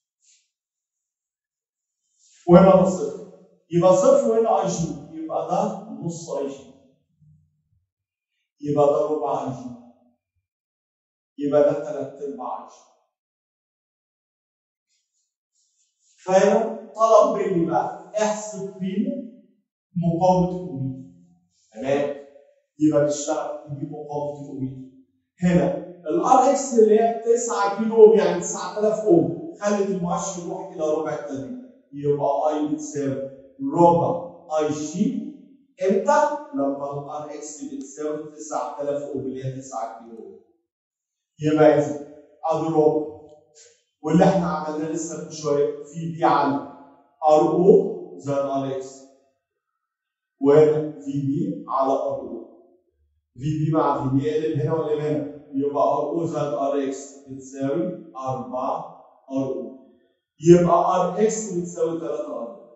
وهنا ده صفر يبقى صفر وهنا اي جي يبقى ده نص اي جي يبقى ده ربع اي جي يبقى ده ثلاث ارباع اي جي فهنا طلب مني بقى احسب قيمه مقاومه الاوميتا تمام يبقى نشتغل نجيب مقاومه الاوميتا هنا الار اكس اللي هي 9 كيلو اوم يعني 9000 اوم خلت المؤشر يروح الى ربع التدريج يبقى اي بتساوي ربع اي جي امتى؟ لما الار اكس بتساوي 9000 اوم اللي هي 9 كيلو اوم يبقى اذا ادي ربع واللي احنا عملناه لسه من شويه في بي على ار او زائد ار اكس وهنا في بي على ار او في بي مع في بي يقلب هنا ولا هنا يبقى ار او زائد ار اكس بتساوي 4 ار او يبقى ار اكس بتساوي 3 ار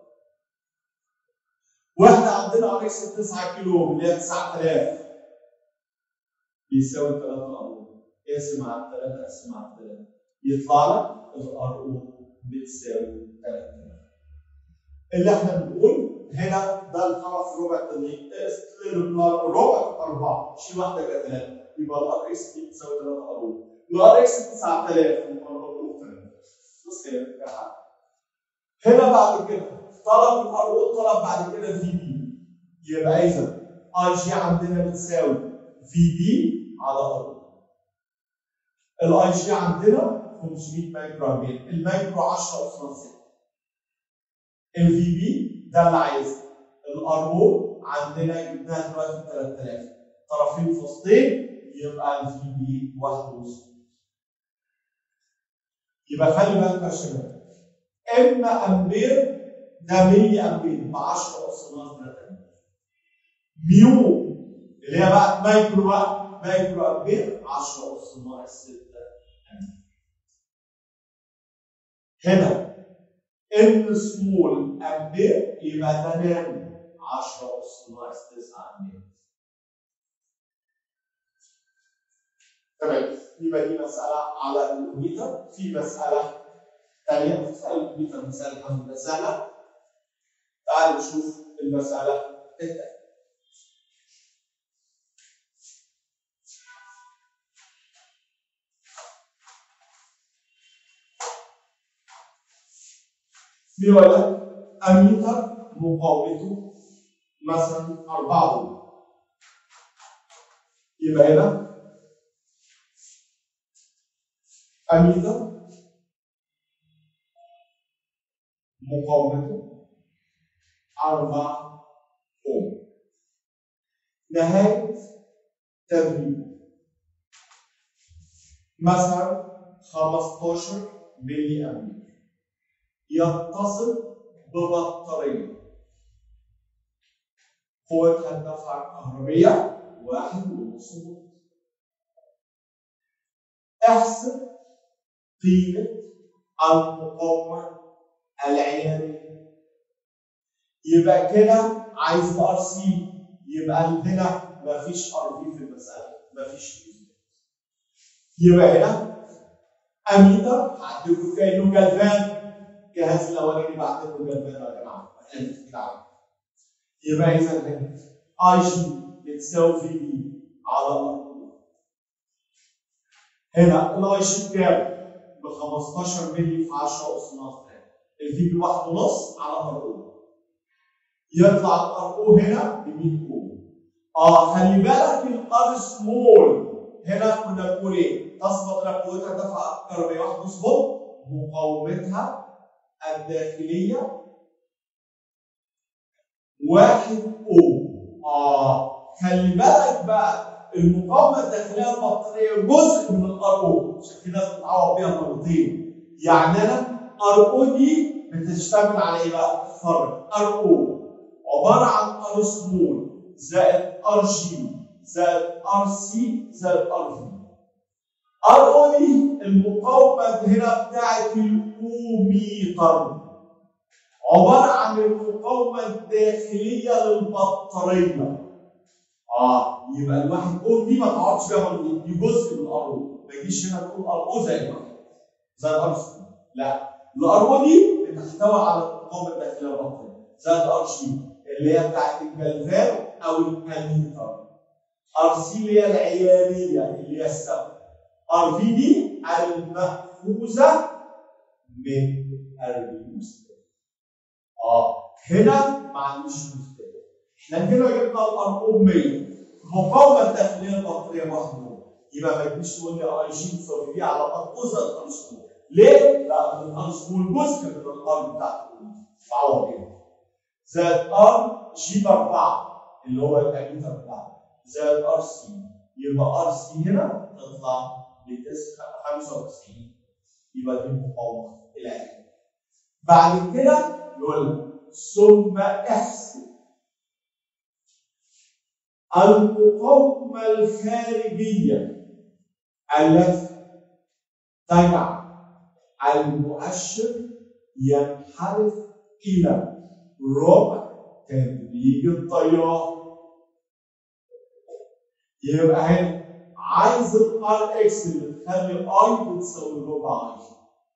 واحنا عندنا ار اكس 9 كيلو اللي هي 9000 بيساوي 3 ار او اقسم على 3 اقسم على 3 يطلع لك الار او بتساوي 3000 اللي احنا بنقول هنا ده الحرف ربع التدريج ربع 4 شيل واحده يبقى 3 يبقى الار اكس دي بتساوي 3 ار او الار اكس 9000 يبقى الار او 3 بص كده هنا بعد كده طلب الار او طلب بعد كده في بي يبقى اذا اي جي عندنا بتساوي في بي على ار الاي جي عندنا 500 مايكرو امبير المايكرو 10 اسره 6 الفي بي ده اللي عايزه الار او عندنا جبناها دلوقتي 3000 طرفين فاصلين يبقى الفي بي 1 ونص يبقى خلي بالك يا شباب اما امبير ده 100 امبير ب 10 اس ناقص 3 ميو اللي هي بقى مايكرو بقى مايكرو امبير 10 اس ناقص 6 هنا ان سمول امبير يبقى ده نان 10 اس ناقص 9 امبير تمام يبقى دي مسألة على الأوميتر في مسألة ثانية مسألة الأوميتر مسألة الحمد لله سهلة تعالوا نشوف المسألة الثانية بيقول لك اميتر مقاومته مثلا 4 أوم يبقى هنا أميتر مقاومته 4 أوم نهاية تدريب مثلا 15 ملي أمبير يتصل ببطارية قوتها الدفع الكهربية واحد ونص فولت احسب قيمة المقاومة العيارية يبقى كده عايز ار سي يبقى هنا مفيش ار في في المسألة مفيش يبقى هنا اميتر هعتبره كانه جلفان جهاز الاولاني بعتبره جلفان يا جماعه يبقى اذا هنا اي جي بتساوي في بي على ار هنا الاي جي بكام؟ ب 15 مللي في 10 اس ناقص الفي بي 1 ونص على ار او يطلع الار او هنا ب 100 اوم اه خلي بالك الار سمول هنا كنا بنقول ايه؟ تثبت لك قوتها دفع كهربائيه 1 ونص فولت مقاومتها الداخليه 1 اوم اه خلي بالك بقى المقاومه الداخليه البطاريه جزء من الار او عشان كده لازم تتعوض بيها مرتين يعني انا ار او دي بتشتمل على ايه بقى؟ فرق ار او عباره عن ار سمول زائد ار جي زائد ار سي زائد ار في ار او دي المقاومه هنا بتاعت الاوميتر عباره عن المقاومه الداخليه للبطاريه اه يبقى الواحد اوم دي ما تقعدش فيها مرتين دي جزء من الار او ما تجيش هنا تقول ار او زي واحد زي الار سي لا الار او دي بتحتوي على المقاومه الداخليه للبطاريه زي الار جي اللي هي بتاعت الجلفان او الاميتر ار سي اللي هي العياريه اللي هي السبب ار في دي المأخوذه من الريوستات اه هنا ما عنديش ريوستات احنا كده جبنا الارقام 100 المقاومه الداخليه البطاريه واحده يبقى ما تجيش تقول لي اي جي تساوي دي على مأخوذه الارسمول ليه؟ لا الارسمول جزء من الارقام بتاعته تعوض كده زائد ار جي باربعه اللي هو الاميتر بتاعه زائد ار سي يبقى ار سي هنا تطلع ب 95 يبقى دي المقاومه العاليه بعد كده يقول لك ثم احسب المقاومه الخارجيه التي تجعل المؤشر ينحرف الى ربع تدريج التيار يبقى هنا عايز الار اكس اللي تخلي اي بتساوي ربع اي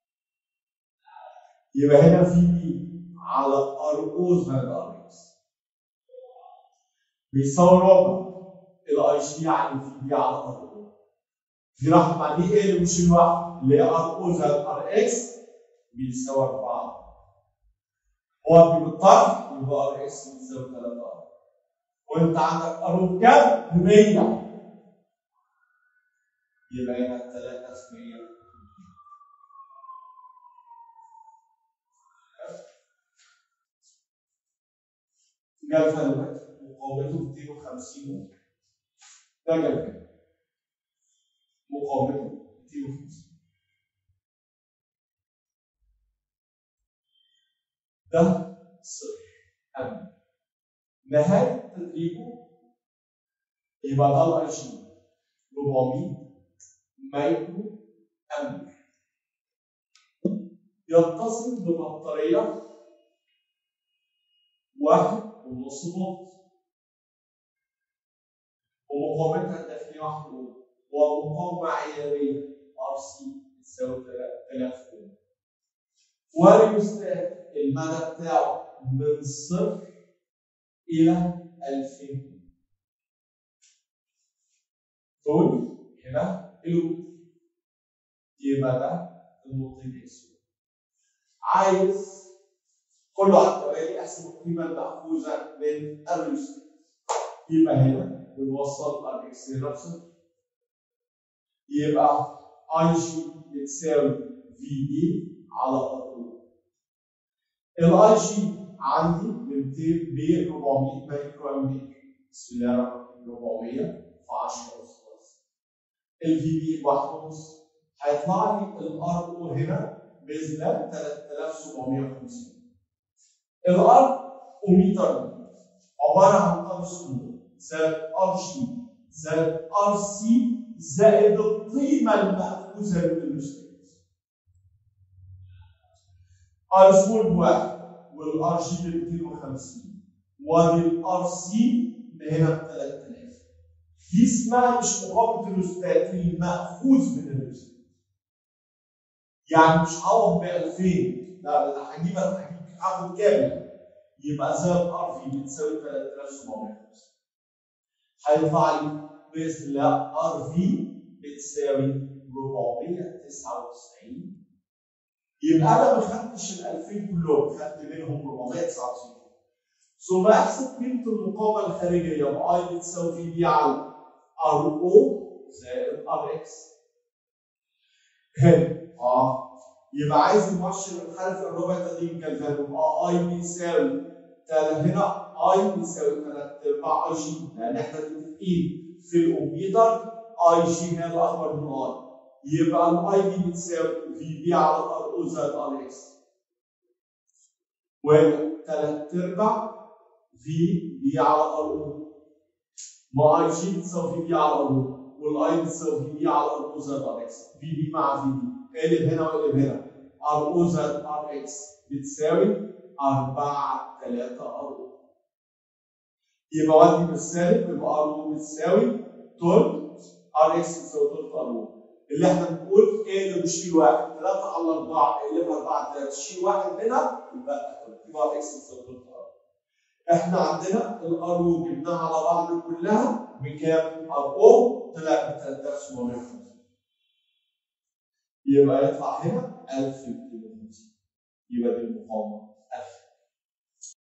يبقى هنا في بي على ار او زائد ار اكس بيساوي ربع الاي جي يعني في بي على ار او دي راح مع دي ايه اللي مش الواحد اللي هي ار او زائد ار اكس بيساوي 4 هو بالطرح يبقى ار اكس بتساوي 3 ار وانت عندك ار بكام؟ ب 100 يبقى هنا 3 في 100 جلفة دلوقتي مقاومته 250 ده جلفة مقاومته 250 ده صفر أمن نهاية تدريبه يبقى ده الاي جي 400 مايكرو أمبير يتصل ببطارية واحد ونص فولت ومقاومتها الداخلية واحد فولت ومقاومة عيارية ار سي تساوي 3000 اوم واليوستات المدى بتاعه من صفر إلى 2000 دول هنا الوت يبقى ده النقطتين اكس عايز كله على التوالي احسب القيمه الماخوذه من الريزلت يبقى هنا بنوصل ار اكس هنا بصفر يبقى اي جي بتساوي في دي على ار او الاي جي عندي ب 200 ب 400 مايكرو امبير بسم الله الرحمن الرحيم 400 في 10 اس الفي بي بواحد ونص هيطلع لي الار او هنا باذن الله 3750 الار اوميتر عباره عن ار سكوير زائد ار جي زائد ار سي زائد القيمه الماخوذه من الاستاذ ار سكوير بواحد والار جي ب 250 وادي الار سي هنا ب 3000 دي اسمها مش مقاومه الاستاذ الماخوذ من الاستاذ يعني مش هعوض ب 2000 لا لا هجيب هجيب هاخد كامل يبقى زائد ار في بتساوي 3750 هيطلع لي باذن الله ار في بتساوي 499 يبقى انا ما خدتش ال 2000 كلهم خدت منهم 499 ثم احسب قيمه المقاومه الخارجيه باي بتساوي في بي على ار او زائد ار اكس هنا اه يبقى عايز المؤشر الخلفي الربع تدريج كالفاليو يبقى اي بيساوي هنا اي بيساوي 3 ارباع اي جي لان احنا متفقين في الاوميتر اي جي هي الاكبر من اي يبقى الاي دي بتساوي في بي على ار او زائد ار اكس وهنا 3 ارباع في بي على ار او ما اي جي بتساوي في بي على ار او والاي بتساوي في بي على ار او زائد ار اكس في بي مع في بي اقلب هنا واقلب هنا ار او زائد ار اكس بتساوي 4 3 ار او يبقى ودي بالسالب يبقى ار او بتساوي تلت ار اكس بتساوي تلت ار او اللي احنا بنقول اقلب وشيل واحد 3 على 4 اقلبها 4 3 شيل واحد هنا يبقى يبقى ار اكس بتساوي تلت ار احنا عندنا الار او جبناها على بعض كلها بكام؟ ار او طلع ب 3750 يبقى يطلع هنا 1250 يبقى دي المقاومه